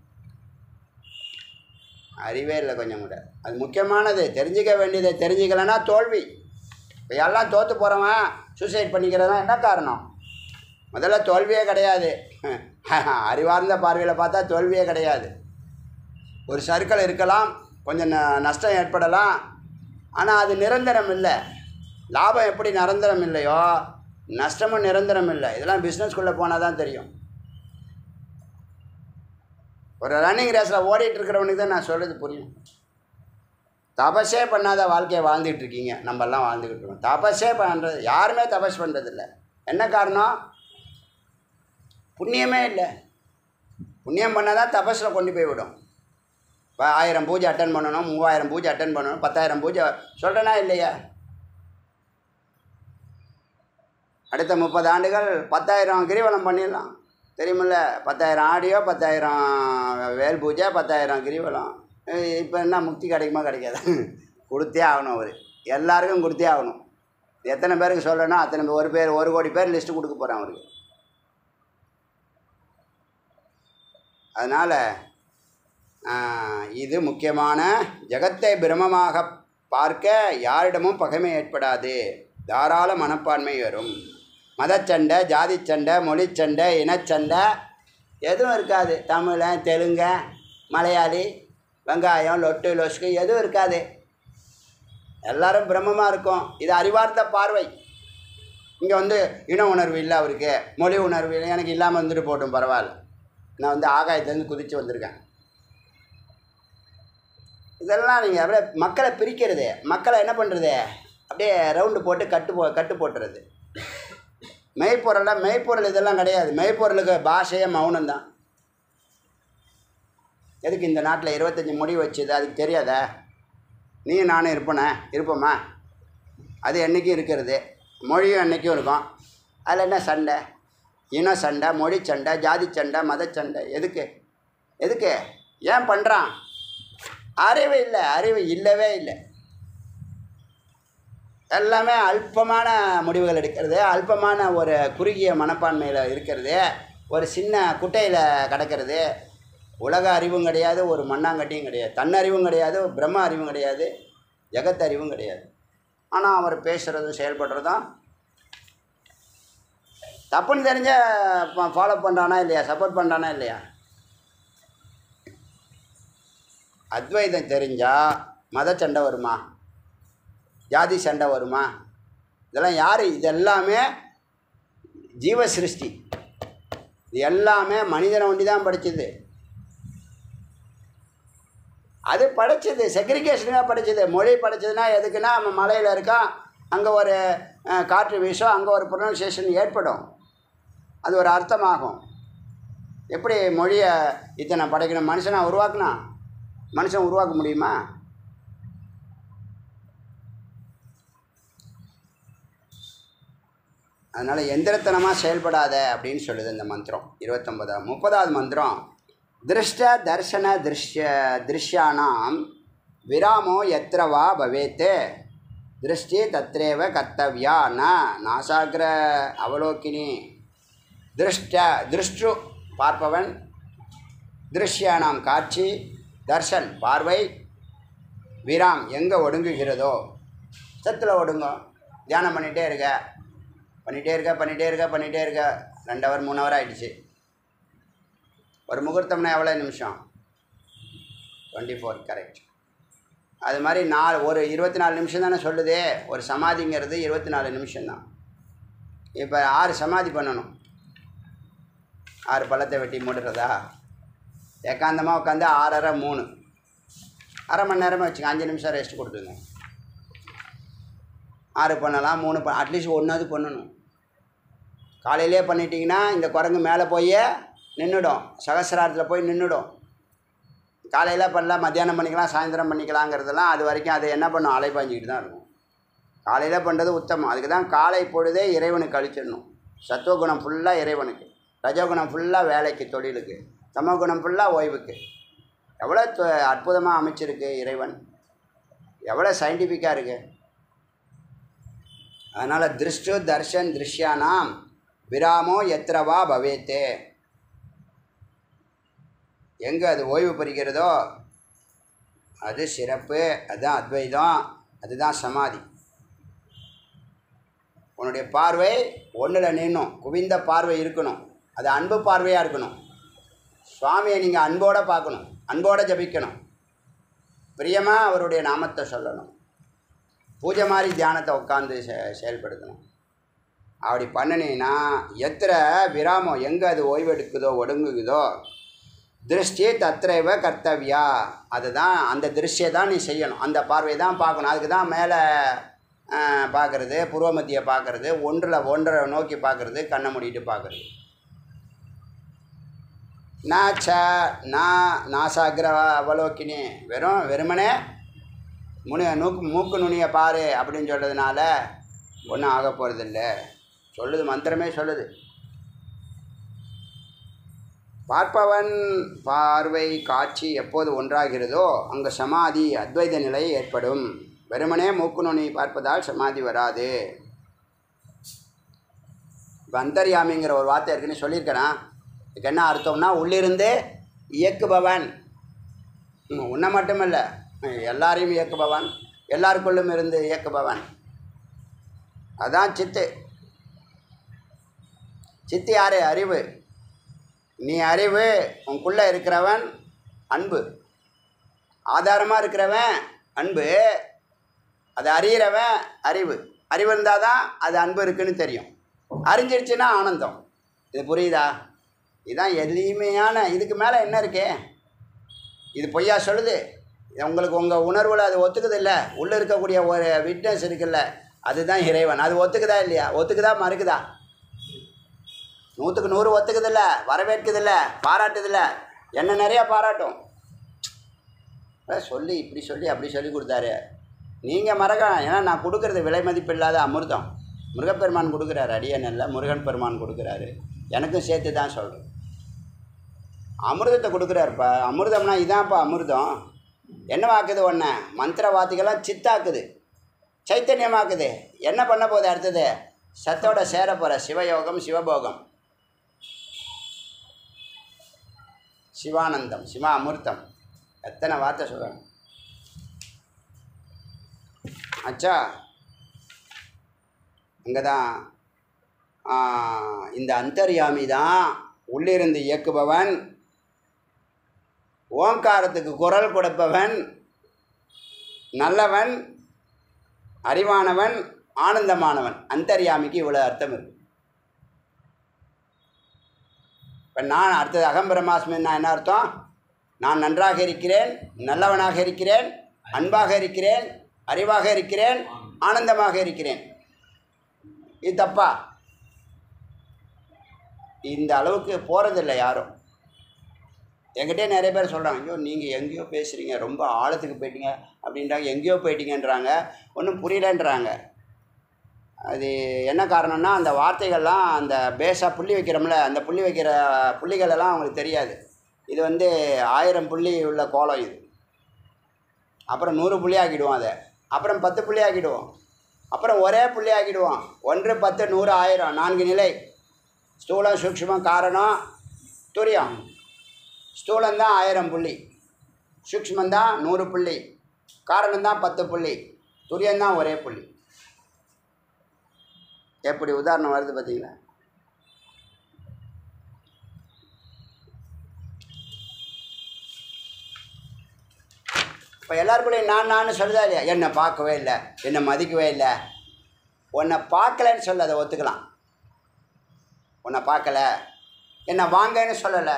அறிவே இல்லை கொஞ்சம் கூட அது முக்கியமானது தெரிஞ்சிக்க வேண்டியதை தெரிஞ்சிக்கலைன்னா தோல்வி இப்போ எல்லாம் தோற்று போகிறவன் சூசைட் பண்ணிக்கிறதா என்ன காரணம் முதல்ல தோல்வியே கிடையாது அறிவார்ந்த பார்வையில் பார்த்தா தோல்வியே கிடையாது ஒரு சர்க்கிள் இருக்கலாம் கொஞ்சம் ந- நஷ்டம் ஏற்படலாம் ஆனால் அது நிரந்தரம் இல்லை லாபம் எப்படி நிரந்தரம் இல்லையோ நஷ்டமும் நிரந்தரம் இல்லை இதெல்லாம் பிஸ்னஸ்குள்ளே போனால் தான் தெரியும் ஒரு ரன்னிங் ரேஸில் ஓடிட்டு இருக்கிறவனுக்கு தான் நான் சொல்கிறது புரியும் தபஸே பண்ணாத வாழ்க்கையை வாழ்ந்துட்டு இருக்கீங்க நம்மெல்லாம் வாழ்ந்துக்கிட்டு இருக்கோம் தபஸே பண்ணுறது யாருமே தபஸ் பண்ணுறதில்ல என்ன காரணம் புண்ணியமே இல்லை புண்ணியம் பண்ணால் தான் தபஸில் கொண்டு போய் விடும் இப்போ ஆயிரம் பூஜை அட்டன் பண்ணணும் மூவாயிரம் பூஜை அட்டன் பண்ணணும் பத்தாயிரம் பூஜை சொல்கிறேனா இல்லையா அடுத்த முப்பது ஆண்டுகள் பத்தாயிரம் கிரிவலம் பண்ணிடலாம் தெரியுமில்ல பத்தாயிரம் ஆடியோ பத்தாயிரம் வேல் பூஜை பத்தாயிரம் கிரிவலம் இப்போ என்ன முக்தி கிடைக்குமா கிடைக்காதா கொடுத்தே ஆகணும் அவர் எல்லாருக்கும் கொடுத்தே ஆகணும் எத்தனை பேருக்கு சொல்லணும் அத்தனை பேர் ஒரு பேர் ஒரு கோடி பேர் லிஸ்ட்டு கொடுக்க போகிறான் அவருக்கு அதனால் இது முக்கியமான ஜகத்தை பிரமமாக பார்க்க யாரிடமும் பகைமை ஏற்படாது தாராள மனப்பான்மை வரும் மதச்சண்டை ஜாதிச்சண்டை மொழிச்சண்டை இனச்சண்டை எதுவும் இருக்காது தமிழன் தெலுங்க மலையாளி வெங்காயம் லொட்டு லொஸ்கு எதுவும் இருக்காது எல்லாரும் பிரம்மமாக இருக்கும் இது அறிவார்த்த பார்வை இங்கே வந்து இன உணர்வு இல்லை அவருக்கு மொழி உணர்வு இல்லை எனக்கு இல்லாமல் வந்துட்டு போட்டும் பரவாயில்ல நான் வந்து ஆகாயத்துலேருந்து குதித்து வந்திருக்கேன் இதெல்லாம் நீங்கள் அப்படியே மக்களை பிரிக்கிறது மக்களை என்ன பண்ணுறது அப்படியே ரவுண்டு போட்டு கட்டு போ கட்டு போட்டுறது மெய்ப்பொருளை மெய்ப்பொருள் இதெல்லாம் கிடையாது மெய்ப்பொருளுக்கு பாஷையே மௌனம் தான் எதுக்கு இந்த நாட்டில் இருபத்தஞ்சி முடி வச்சுது அதுக்கு தெரியாதா நீ நானும் இருப்பனே இருப்போமா அது என்றைக்கும் இருக்கிறது மொழியும் என்றைக்கும் இருக்கும் அதில் என்ன சண்டை இன சண்டை மொழி சண்டை ஜாதி சண்டை மத சண்டை எதுக்கு எதுக்கு ஏன் பண்ணுறான் அறிவு இல்லை அறிவு இல்லவே இல்லை எல்லாமே அல்பமான முடிவுகள் எடுக்கிறது அல்பமான ஒரு குறுகிய மனப்பான்மையில் இருக்கிறது ஒரு சின்ன குட்டையில் கிடக்கிறது உலக அறிவும் கிடையாது ஒரு மண்ணாங்கட்டியும் கிடையாது தன்னறிவும் கிடையாது பிரம்ம அறிவும் கிடையாது ஜெகத் அறிவும் கிடையாது ஆனால் அவர் பேசுகிறதும் செயல்படுறதும் தப்புன்னு தெரிஞ்ச ஃபாலோ பண்ணுறானா இல்லையா சப்போர்ட் பண்ணுறானா இல்லையா அத்வைதம் தெரிஞ்சால் மத சண்டை வருமா ஜாதி சண்டை வருமா இதெல்லாம் யார் இதெல்லாமே ஜீவ சிருஷ்டி இது எல்லாமே மனிதனை ஒண்டி தான் படிச்சது அது படைச்சது செக்ரிகேஷனுக்காக படிச்சது மொழி படைச்சதுன்னா எதுக்குன்னா நம்ம மலையில் இருக்கா அங்கே ஒரு அஹ், காற்று வீசும் அங்கே ஒரு ப்ரொனன்சியேஷன் ஏற்படும் அது ஒரு அர்த்தமாகும் எப்படி மொழியை இத்தனை படைக்கணும் மனுஷனை உருவாக்குனா மனுஷன் உருவாக்க முடியுமா அதனால் எந்திரத்தனமாக செயல்படாத அப்படின்னு சொல்லுது இந்த மந்திரம் இருபத்தொன்பதாம் முப்பதாவது மந்திரம் திருஷ்ட தர்சன திருஷ்ய திருஷ்யானாம் விராமோ எத்திர வா பவேத் திருஷ்டி தத்ரேவ கர்த்தவ்யா ந நாசாகிர அவலோக்கினி திருஷ்ட திருஷ்டு பார்ப்பவன் திருஷ்யானாம் காட்சி தர்ஷன் பார்வை விராம் எங்கே ஒடுங்குகிறதோ சத்தில் ஒடுங்கும் தியானம் பண்ணிகிட்டே இருக்க பண்ணிகிட்டே இருக்க பண்ணிகிட்டே இருக்க பண்ணிகிட்டே இருக்க ரெண்டு ஹவர் மூணு ஹவர் ஆகிடுச்சு ஒரு முகூர்த்தம்னா எவ்வளோ நிமிஷம் டுவெண்ட்டி ஃபோர் கரெக்ட் அது மாதிரி நாலு ஒரு இருபத்தி நாலு நிமிஷம் தானே சொல்லுதே ஒரு சமாதிங்கிறது இருபத்தி நாலு நிமிஷம்தான் இப்போ ஆறு சமாதி பண்ணணும் ஆறு பழத்தை வெட்டி மூடுறதா ஏகாந்தமாக உட்காந்து ஆறரை மூணு அரை மணி நேரமாக வச்சுங்க அஞ்சு நிமிஷம் ரெஸ்ட் கொடுத்துங்க ஆறு பண்ணலாம் மூணு ப அட்லீஸ்ட் ஒன்றாவது பண்ணணும் காலையிலே பண்ணிட்டீங்கன்னா இந்த குரங்கு மேலே போய் நின்றுடும் சகசிராரத்தில் போய் நின்றுடும் காலையில் பண்ணலாம் மத்தியானம் பண்ணிக்கலாம் சாயந்தரம் பண்ணிக்கலாங்கிறதெல்லாம் அது வரைக்கும் அது என்ன பண்ணும் அலைப்பாஞ்சிக்கிட்டு தான் இருக்கும் காலையில் பண்ணுறது உத்தமம் அதுக்கு தான் காலை பொழுதே இறைவனுக்கு அழிச்சிடணும் சத்துவகுணம் ஃபுல்லாக இறைவனுக்கு ரஜகுணம் ஃபுல்லாக வேலைக்கு தொழிலுக்கு தமகுணம் ஃபுல்லாக ஓய்வுக்கு எவ்வளோ அற்புதமாக அமைச்சிருக்கு இறைவன் எவ்வளோ சயின்டிஃபிக்காக இருக்குது அதனால் திருஷ்டு தர்ஷன் திருஷ்யானாம் விராமோ எத்திரவா பவேத்தே எங்கே அது ஓய்வு பெறுகிறதோ அது சிறப்பு அதுதான் அத்வைதம் அதுதான் சமாதி உன்னுடைய பார்வை ஒன்றில் நின்னும் குவிந்த பார்வை இருக்கணும் அது அன்பு பார்வையாக இருக்கணும் சுவாமியை நீங்கள் அன்போடு பார்க்கணும் அன்போடு ஜபிக்கணும் பிரியமாக அவருடைய நாமத்தை சொல்லணும் பூஜை மாதிரி தியானத்தை உட்காந்து செ செயல்படுத்தணும் அப்படி பண்ணினீங்கன்னா எத்திர விராமம் எங்கே அது ஓய்வெடுக்குதோ ஒடுங்குகுதோ திருஷ்டி தத்ரைவ கர்த்தவ்யா அதுதான் அந்த திருஷ்டியை தான் நீ செய்யணும் அந்த பார்வை தான் பார்க்கணும் அதுக்கு தான் மேலே பார்க்குறது புருவமத்தியை பார்க்குறது ஒன்றில் ஒன்றரை நோக்கி பார்க்குறது கண்ணை மூடிட்டு பார்க்குறது நாச்ச நா நாசாகிர அவலோக்கினி வெறும் வெறுமனே முனி நூக்கு மூக்கு நுனியை பாரு அப்படின்னு சொல்கிறதுனால ஒன்றும் ஆக போகிறதில்ல சொல்லுது மந்திரமே சொல்லுது பார்ப்பவன் பார்வை காட்சி எப்போது ஒன்றாகிறதோ அங்கே சமாதி அத்வைத நிலை ஏற்படும் வெறுமனே மூக்கு நுனி பார்ப்பதால் சமாதி வராது இப்போ அந்தர்யாமிங்கிற ஒரு வார்த்தை இருக்குன்னு சொல்லியிருக்கேனா இதுக்கு என்ன அர்த்தம்னா உள்ளிருந்து இயக்குபவன் ம், உன்னை மட்டுமில்ல எல்லாரையும் இயக்குபவன் எல்லாருக்குள்ளும் இருந்து இயக்குபவன் அதான் சித்து சித்து யாரு அறிவு நீ அறிவு உனக்குள்ளே இருக்கிறவன் அன்பு ஆதாரமாக இருக்கிறவன் அன்பு அதை அறியிறவன் அறிவு அறிவு இருந்தால் தான் அது அன்பு இருக்குன்னு தெரியும் அறிஞ்சிருச்சுன்னா ஆனந்தம் இது புரியுதா இதுதான் எளிமையான இதுக்கு மேலே என்ன இருக்கே இது பொய்யா சொல்லுது இது உங்களுக்கு உங்கள் உணர்வில் அது ஒத்துக்குது இல்லை உள்ளே இருக்கக்கூடிய ஒரு விட்னஸ் இருக்குல்ல அதுதான் இறைவன் அது ஒத்துக்குதா இல்லையா ஒத்துக்குதா மறுக்குதா நூற்றுக்கு நூறு ஒத்துக்குதில்ல வரவேற்குதில்ல பாராட்டுதில்ல என்ன நிறையா பாராட்டும் அதான் சொல்லி இப்படி சொல்லி அப்படி சொல்லி கொடுத்தாரு நீங்கள் மறக்கலாம் ஏன்னா நான் கொடுக்குறது விலை மதிப்பு இல்லாத அமிர்தம் முருகப்பெருமான் கொடுக்குறாரு அடியன் இல்லை முருகன் பெருமான் கொடுக்குறாரு எனக்கும் சேர்த்து தான் சொல்கிறேன் அமிர்தத்தை கொடுக்குறாருப்பா அமிர்தம்னா இதான்ப்பா அமிர்தம் என்னவாக்குது ஒன்று மந்திர வார்த்தைகள்லாம் சித்தாக்குது சைத்தன்யமாக்குது என்ன பண்ண போகுது அடுத்தது சத்தோட சேர போகிற சிவயோகம் சிவபோகம் சிவானந்தம் சிவா அமிர்தம் எத்தனை வார்த்தை சொல்கிறாங்க அச்சா அங்கே தான் இந்த அந்தர்யாமி தான் உள்ளிருந்து இயக்குபவன் ஓங்காரத்துக்கு குரல் கொடுப்பவன் நல்லவன் அறிவானவன் ஆனந்தமானவன் அந்தர்யாமிக்கு இவ்வளோ அர்த்தம் இருக்கு இப்போ நான் அடுத்தது அகம் பிரம்மாஸ்மின்னா என்ன அர்த்தம் நான் நன்றாக இருக்கிறேன் நல்லவனாக இருக்கிறேன் அன்பாக இருக்கிறேன் அறிவாக இருக்கிறேன் ஆனந்தமாக இருக்கிறேன் இது தப்பா இந்த அளவுக்கு போகிறதில்ல யாரும் என்கிட்டே நிறைய பேர் சொல்கிறாங்க ஐயோ நீங்கள் எங்கேயோ பேசுகிறீங்க ரொம்ப ஆழத்துக்கு போயிட்டீங்க அப்படின்றாங்க எங்கேயோ போயிட்டீங்கன்றாங்க ஒன்றும் புரியலன்றாங்க அது என்ன காரணம்னா அந்த வார்த்தைகள்லாம் அந்த பேஸாக புள்ளி வைக்கிறோம்ல அந்த புள்ளி வைக்கிற புள்ளிகள் எல்லாம் அவங்களுக்கு தெரியாது இது வந்து ஆயிரம் புள்ளி உள்ள கோலம் இது அப்புறம் நூறு புள்ளி ஆக்கிடுவோம் அதை அப்புறம் பத்து புள்ளி ஆக்கிடுவோம் அப்புறம் ஒரே புள்ளி ஆக்கிடுவோம் ஒன்று பத்து நூறு ஆயிரம் நான்கு நிலை ஸ்தூலம் சூக்ஷ்மம் காரணம் துரியம் ஸ்தூலம்தான் ஆயிரம் புள்ளி சூக்ஷ்மந்தான் நூறு புள்ளி காரணம்தான் பத்து புள்ளி துரியம்தான் ஒரே புள்ளி எப்படி உதாரணம் வருது பார்த்தீங்களா இப்போ எல்லாருக்குள்ளேயும் நான் நான் சொல்லுதா இல்லையா என்னை பார்க்கவே இல்லை என்னை மதிக்கவே இல்லை உன்னை பார்க்கலன்னு சொல்ல அதை ஒத்துக்கலாம் உன்னை பார்க்கல என்னை வாங்கன்னு சொல்லலை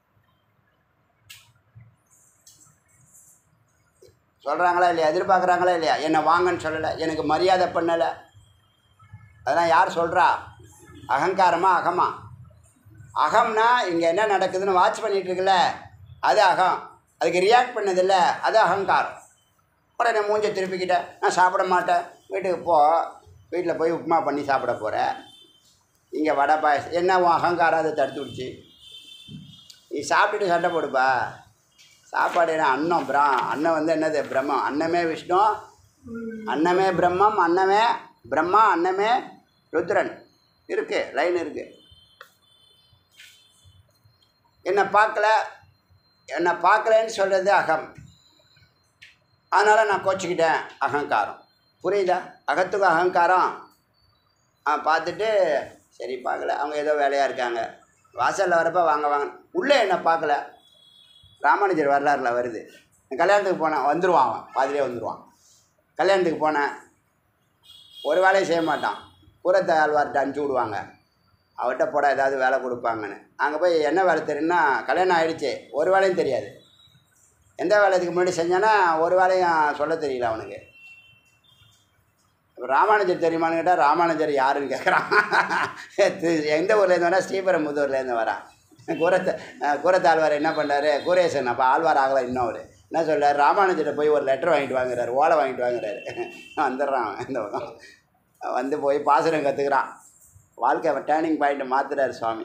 சொல்கிறாங்களா இல்லையா எதிர்பார்க்குறாங்களா இல்லையா என்னை வாங்கன்னு சொல்லலை எனக்கு மரியாதை பண்ணலை அதெல்லாம் யார் சொல்கிறா அகங்காரமா அகமா அகம்னா இங்கே என்ன நடக்குதுன்னு வாட்ச் பண்ணிட்டு இருக்குல்ல அது அகம் அதுக்கு ரியாக்ட் பண்ணதில்ல அது அகங்காரம் உடனே மூஞ்ச திருப்பிக்கிட்டேன் நான் சாப்பிட மாட்டேன் வீட்டுக்கு போ வீட்டில் போய் உப்புமா பண்ணி சாப்பிட போகிறேன் இங்கே வடை பாயசம் என்ன உன் அகங்காரம் அதை தடுத்து விடுச்சு நீ சாப்பிட்டுட்டு சண்டை போடுப்பா சாப்பாடு என்ன அன்னம் பிரா அன்னம் வந்து என்னது பிரம்மம் அன்னமே விஷ்ணு அன்னமே பிரம்மம் அன்னமே பிரம்மா அன்னமே ருத்ரன் இருக்குது லைன் இருக்குது என்னை பார்க்கல என்னை பார்க்கலன்னு சொல்கிறது அகம் அதனால் நான் கோச்சிக்கிட்டேன் அகங்காரம் புரியுதா அகத்துக்கு அகங்காரம் ஆ பார்த்துட்டு சரி பார்க்கல அவங்க ஏதோ வேலையாக இருக்காங்க வாசலில் வரப்போ வாங்க வாங்க உள்ளே என்னை பார்க்கல ராமானுஜர் வரலாறுல வருது கல்யாணத்துக்கு போனேன் வந்துடுவான் அவன் பாதிலே வந்துடுவான் கல்யாணத்துக்கு போனேன் ஒரு வேலையும் செய்ய மாட்டான் கூரத்தை ஆழ்வார்கிட்ட அனுப்பிச்சி விடுவாங்க அவர்கிட்ட போட ஏதாவது வேலை கொடுப்பாங்கன்னு அங்கே போய் என்ன வேலை தெரியும்னா கல்யாணம் ஆகிடுச்சு ஒரு வேலையும் தெரியாது எந்த வேலை இதுக்கு முன்னாடி செஞ்சானா ஒரு வேலையும் சொல்ல தெரியல அவனுக்கு இப்ப ராமானுஜர் தெரியுமான்னு கேட்டால் ராமானுஜர் யாருன்னு கேட்குறான் எந்த ஊர்லேருந்து வரா ஸ்ரீபெரும்புதூர்லேருந்து வரான் கூரத்தை கூரத்தாழ்வார் என்ன பண்ணாரு கூரேசன் அப்போ ஆழ்வார் ஆகலை இன்னும் அவர் என்ன சொல்றாரு ராமானுஜர்கிட்ட போய் ஒரு லெட்டர் வாங்கிட்டு வாங்குறாரு ஓலை வாங்கிட்டு வாங்குறாரு வந்துடுறான் அவன் இந்த பக்கம் வந்து போய் பாசுரம் கற்றுக்குறான் வாழ்க்கை டேர்னிங் பாயிண்ட் மாத்துறாரு சுவாமி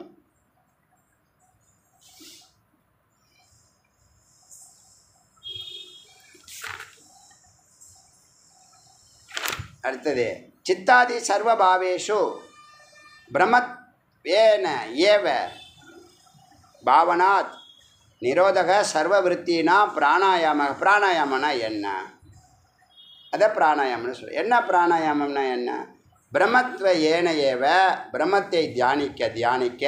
அடுத்தது சித்தாதி சர்வபாவேஷு பிரமத் ஏன ஏவ பாவனாத் நிரோதக சர்வவிருத்தினா பிராணாயாம பிராணாயாமனா என்ன அதை பிராணாயாமம்னு சொல்லு என்ன பிராணாயாமம்னா என்ன பிரம்மத்வ ஏன ஏவ பிரம்மத்தை தியானிக்க தியானிக்க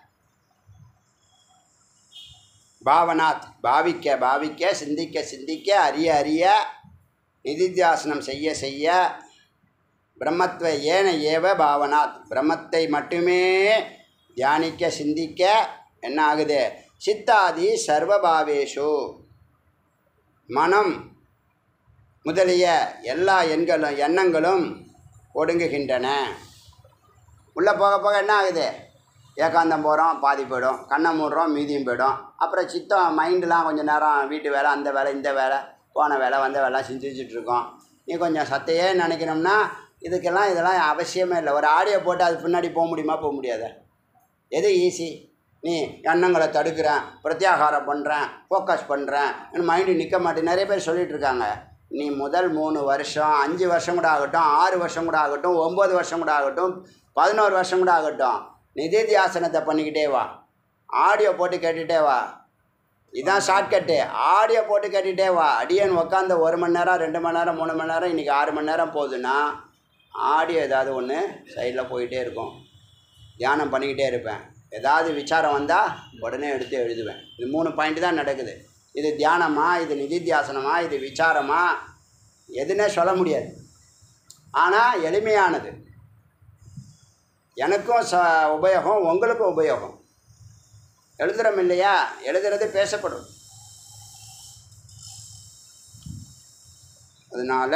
பாவனாத் பாவிக்க பாவிக்க சிந்திக்க சிந்திக்க அறிய அறிய நிதித்தியாசனம் செய்ய செய்ய பிரம்மத்வ ஏன ஏவ பாவனாத் பிரம்மத்தை மட்டுமே தியானிக்க சிந்திக்க என்ன ஆகுது சித்தாதி சர்வபாவேஷு மனம் முதலிய எல்லா எண்களும் எண்ணங்களும் ஒடுங்குகின்றன உள்ளே போக போக என்ன ஆகுது ஏகாந்தம் போகிறோம் பாதி போயிடும் கண்ணை மூடுறோம் மீதியும் போயிடும் அப்புறம் சித்தம் மைண்டெலாம் கொஞ்சம் நேரம் வீட்டு வேலை அந்த வேலை இந்த வேலை போன வேலை வந்த வேலை செஞ்சுட்டு இருக்கோம் நீ கொஞ்சம் சத்தையே நினைக்கணும்னா இதுக்கெல்லாம் இதெல்லாம் அவசியமே இல்லை ஒரு ஆடியோ போட்டு அது பின்னாடி போக முடியுமா போக முடியாதா எது ஈஸி நீ எண்ணங்களை தடுக்கிறேன் பிரத்யாகாரம் பண்ணுறேன் ஃபோக்கஸ் பண்ணுறேன் மைண்டு நிற்க மாட்டேன் நிறைய பேர் சொல்லிட்டு இருக்காங்க நீ முதல் மூணு வருஷம் அஞ்சு வருஷம் கூட ஆகட்டும் ஆறு வருஷம் கூட ஆகட்டும் ஒம்பது வருஷம் கூட ஆகட்டும் பதினோரு வருஷம் கூட ஆகட்டும் நிதித்தியாசனத்தை பண்ணிக்கிட்டே வா ஆடியோ போட்டு கேட்டுகிட்டே வா இதான் ஷார்ட்கட்டு ஆடியோ போட்டு கேட்டுகிட்டே வா அடியன் உட்காந்து ஒரு மணி நேரம் ரெண்டு மணி நேரம் மூணு மணி நேரம் இன்றைக்கி ஆறு மணி நேரம் போகுதுன்னா ஆடியோ ஏதாவது ஒன்று சைடில் போயிட்டே இருக்கும் தியானம் பண்ணிக்கிட்டே இருப்பேன் ஏதாவது விசாரம் வந்தால் உடனே எடுத்து எழுதுவேன் இது மூணு பாயிண்ட் தான் நடக்குது இது தியானமா இது நிதித்தியாசனமா இது விசாரமா எதுன்னே சொல்ல முடியாது ஆனால் எளிமையானது எனக்கும் ச உபயோகம் உங்களுக்கும் உபயோகம் எழுதுறோம் இல்லையா எழுதுறது பேசப்படும் அதனால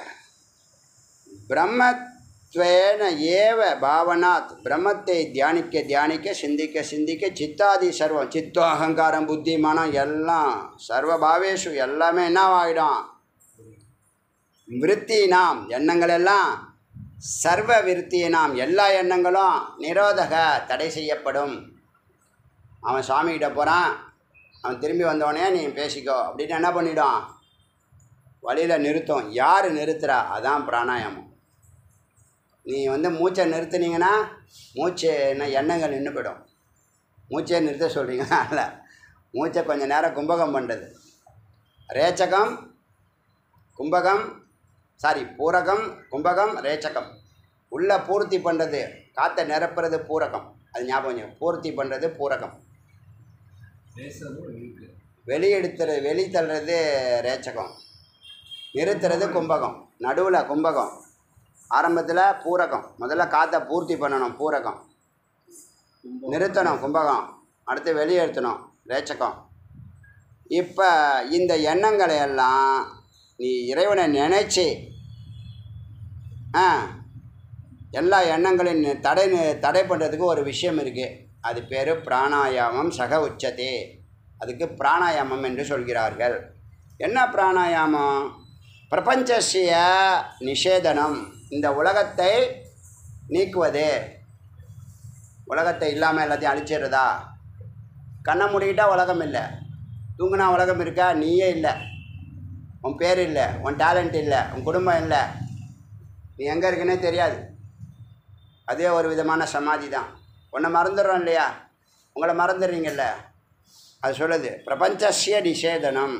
பிரம்மத்வேன ஏவ பாவனாத் பிரம்மத்தை தியானிக்க தியானிக்க சிந்திக்க சிந்திக்க சித்தாதி சர்வம் சித்தோ அகங்காரம் புத்தி மனம் எல்லாம் சர்வ பாவேஷு எல்லாமே என்னவாயிடும் விருத்தி நாம் எண்ணங்கள் எல்லாம் சர்வ விருத்தி நாம் எல்லா எண்ணங்களும் நிரோதக தடை செய்யப்படும் அவன் சாமிகிட்ட போகிறான் அவன் திரும்பி வந்தோடனே நீ பேசிக்கோ அப்படின்னு என்ன பண்ணிடும் வழியில் நிறுத்தும் யார் நிறுத்துறா அதான் பிராணாயாமம் நீ வந்து மூச்சை நிறுத்துனீங்கன்னா மூச்சு என்ன எண்ணங்கள் நின்று போயிடும் மூச்சை நிறுத்த சொல்கிறீங்க இல்லை மூச்சை கொஞ்சம் நேரம் கும்பகம் பண்ணுறது ரேச்சகம் கும்பகம் சாரி பூரகம் கும்பகம் ரேச்சகம் உள்ளே பூர்த்தி பண்ணுறது காற்றை நிரப்புறது பூரகம் அது ஞாபகம் வச்சுக்கோ. பூர்த்தி பண்ணுறது பூரகம் பேசுறதும் இருக்கு வெளியெடுத்துறது வெளி தள்ளுறது ரேச்சகம் நிறுத்துறது கும்பகம் நடுவில் கும்பகம் ஆரம்பத்தில் பூரகம் முதல்ல காற்றை பூர்த்தி பண்ணணும் பூரகம் நிறுத்தணும் கும்பகம் அடுத்து வெளியேற்றணும் ரேச்சகம் இப்போ இந்த எண்ணங்களை எல்லாம் நீ இறைவனை நினைச்சு ஆ எல்லா எண்ணங்களையும் நி- தடை நி- தடை பண்ணுறதுக்கு ஒரு விஷயம் இருக்குது அது பேர் பிராணாயாமம் சக உச்சதே அதுக்கு பிராணாயாமம் என்று சொல்கிறார்கள் என்ன பிராணாயாமம் பிரபஞ்சசிய நிஷேதனம் இந்த உலகத்தை நீக்குவது உலகத்தை இல்லாமல் எல்லாத்தையும் அழிச்சிடுறதா கண்ணை மூடிக்கிட்டா உலகம் இல்லை தூங்குனா உலகம் இருக்கா நீயே இல்லை உன் பேர் இல்லை உன் டேலண்ட் இல்லை உன் குடும்பம் இல்லை நீ எங்கே இருக்குன்னே தெரியாது அதே ஒரு விதமான சமாதி தான் உன்னை மறந்துடுறோம் இல்லையா உங்களை மறந்துடுறீங்கல்ல அது சொல்லுது பிரபஞ்சசிய நிஷேதனம்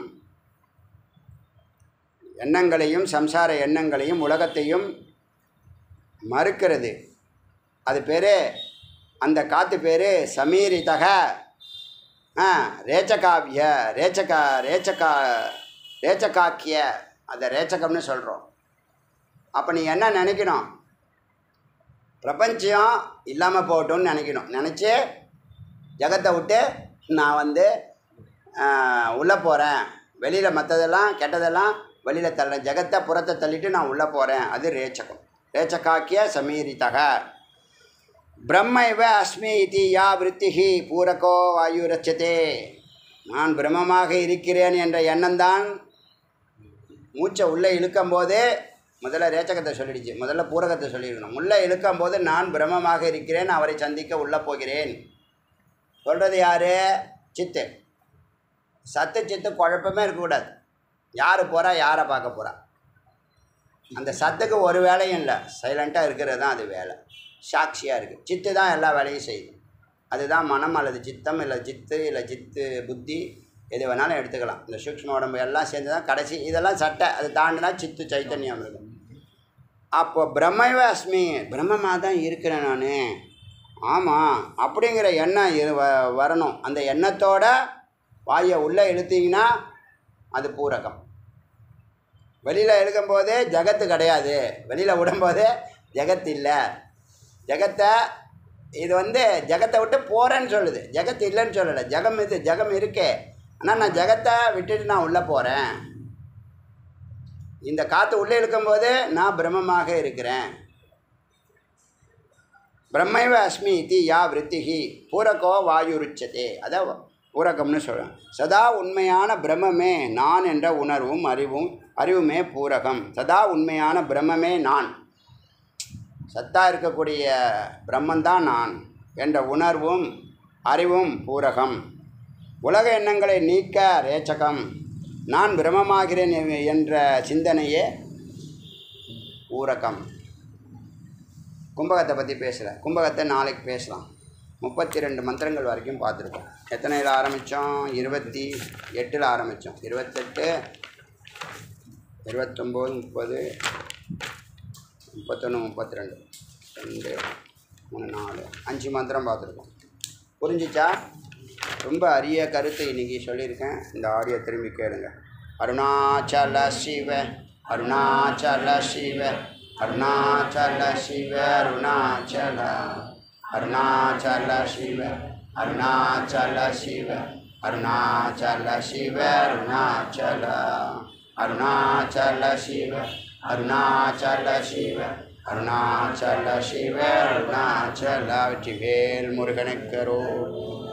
எண்ணங்களையும் சம்சார எண்ணங்களையும் உலகத்தையும் மறுக்கிறது அது பேர் அந்த காற்று பேர் சமீரிதக ஆ ரேச்சகாவிய ரேச்சகா ரேச்சகா ரேச்சகாக்கிய அதை ரேச்சகம்னு சொல்கிறோம் அப்போ நீ என்ன நினைக்கணும் பிரபஞ்சம் இல்லாமல் போகட்டும்னு நினைக்கணும் நினச்சி ஜகத்தை விட்டு நான் வந்து உள்ளே போகிறேன் வெளியில் மற்றதெல்லாம் கெட்டதெல்லாம் வெளியில் தள்ளுறேன் ஜெகத்தை புறத்தை தள்ளிட்டு நான் உள்ளே போகிறேன் அது ரேச்சகம் ரேச்சகாக்கிய சமீரிதக பிரம்மைவ அஸ்மி இதி யா விருத்திஹி பூரகோ வாயுரட்சதே நான் பிரம்மமாக இருக்கிறேன் என்ற எண்ணம்தான் மூச்சை உள்ளே இழுக்கும்போது முதல்ல ரேச்சகத்தை சொல்லிடுச்சு முதல்ல பூரகத்தை சொல்லியிருக்கணும் உள்ளே இழுக்கும்போது நான் பிரம்மமாக இருக்கிறேன் அவரை சந்திக்க உள்ளே போகிறேன் சொல்கிறது யார் சித்து சத்து சித்து குழப்பமே இருக்கக்கூடாது யார் போகிறா யாரை பார்க்க போகிறா அந்த சத்துக்கு ஒரு வேலையும் இல்லை சைலண்ட்டாக இருக்கிறது தான் அது வேலை சாட்சியாக இருக்குது சித்து தான் எல்லா வேலையும் செய்யுது அதுதான் மனம் அல்லது சித்தம் இல்லை சித்து இல்லை சித்து புத்தி எது வேணாலும் எடுத்துக்கலாம் இந்த சூக்ஷ்ம உடம்பு எல்லாம் சேர்ந்து தான் கடைசி இதெல்லாம் சட்டை அது தாண்டினா சித்து சைத்தன்யம் இருக்கும் அப்போ பிரம்மைவ அஸ்மி பிரம்மமாக தான் இருக்கிறேன் நான் ஆமாம் அப்படிங்கிற எண்ணம் இரு வ- வரணும் அந்த எண்ணத்தோட வாயை உள்ளே இழுத்தீங்கன்னா அது பூரகம் வெளியில் இழுக்கும்போது ஜகத்து கிடையாது வெளியில் விடும்போது ஜெகத் இல்லை ஜெகத்தை இது வந்து ஜெகத்தை விட்டு போகிறேன்னு சொல்லுது ஜெகத் இல்லைன்னு சொல்லலை ஜெகம் இது ஜெகம் இருக்கே ஆனால் நான் ஜெகத்தை விட்டுட்டு நான் உள்ளே போகிறேன் இந்த காற்று உள்ளே இழுக்கும்போது நான் பிரம்மமாக இருக்கிறேன் பிரம்மைவ அஸ்மி இதி யா விருத்திகி பூரகோ வாயுருச்சதே அதான் பூரகம்னு சொல்கிறேன் சதா உண்மையான பிரம்மமே நான் என்ற உணர்வும் அறிவும் அறிவுமே பூரகம் சதா உண்மையான பிரம்மமே நான் சத்தா இருக்கக்கூடிய பிரம்மந்தான் நான் என்ற உணர்வும் அறிவும் பூரகம் உலக எண்ணங்களை நீக்க ரேச்சகம் நான் பிரம்மமாகிறேன் எ- என்ற சிந்தனையே பூரகம் கும்பகத்தை பற்றி பேசலை கும்பகத்தை நாளைக்கு பேசலாம் முப்பத்தி ரெண்டு மந்திரங்கள் வரைக்கும் பார்த்துருக்கோம் எத்தனையில் ஆரம்பித்தோம் இருபத்தி எட்டில் ஆரம்பித்தோம் இருபத்தெட்டு இருபத்தொம்போது முப்பது முப்பத்தொன்று முப்பத்தி ரெண்டு ரெண்டு மூணு நாலு அஞ்சு மந்திரம் பார்த்துருக்கோம் புரிஞ்சிச்சா ரொம்ப அரிய கருத்து இன்றைக்கி சொல்லியிருக்கேன் இந்த ஆடியோ திரும்பி கேளுங்க அருணாச்சல சிவ அருணாச்சல சிவ அருணாச்சல சிவ அருணாச்சல அருணாச்சல சிவ அருணாச்சல சிவ அருணாச்சல சிவ அருணாச்சல அருணாச்சல சிவ அருணாச்சல சிவ அருணாச்சல சிவ அருணாச்சல வெற்றிவேல் முருகனுக்கரோ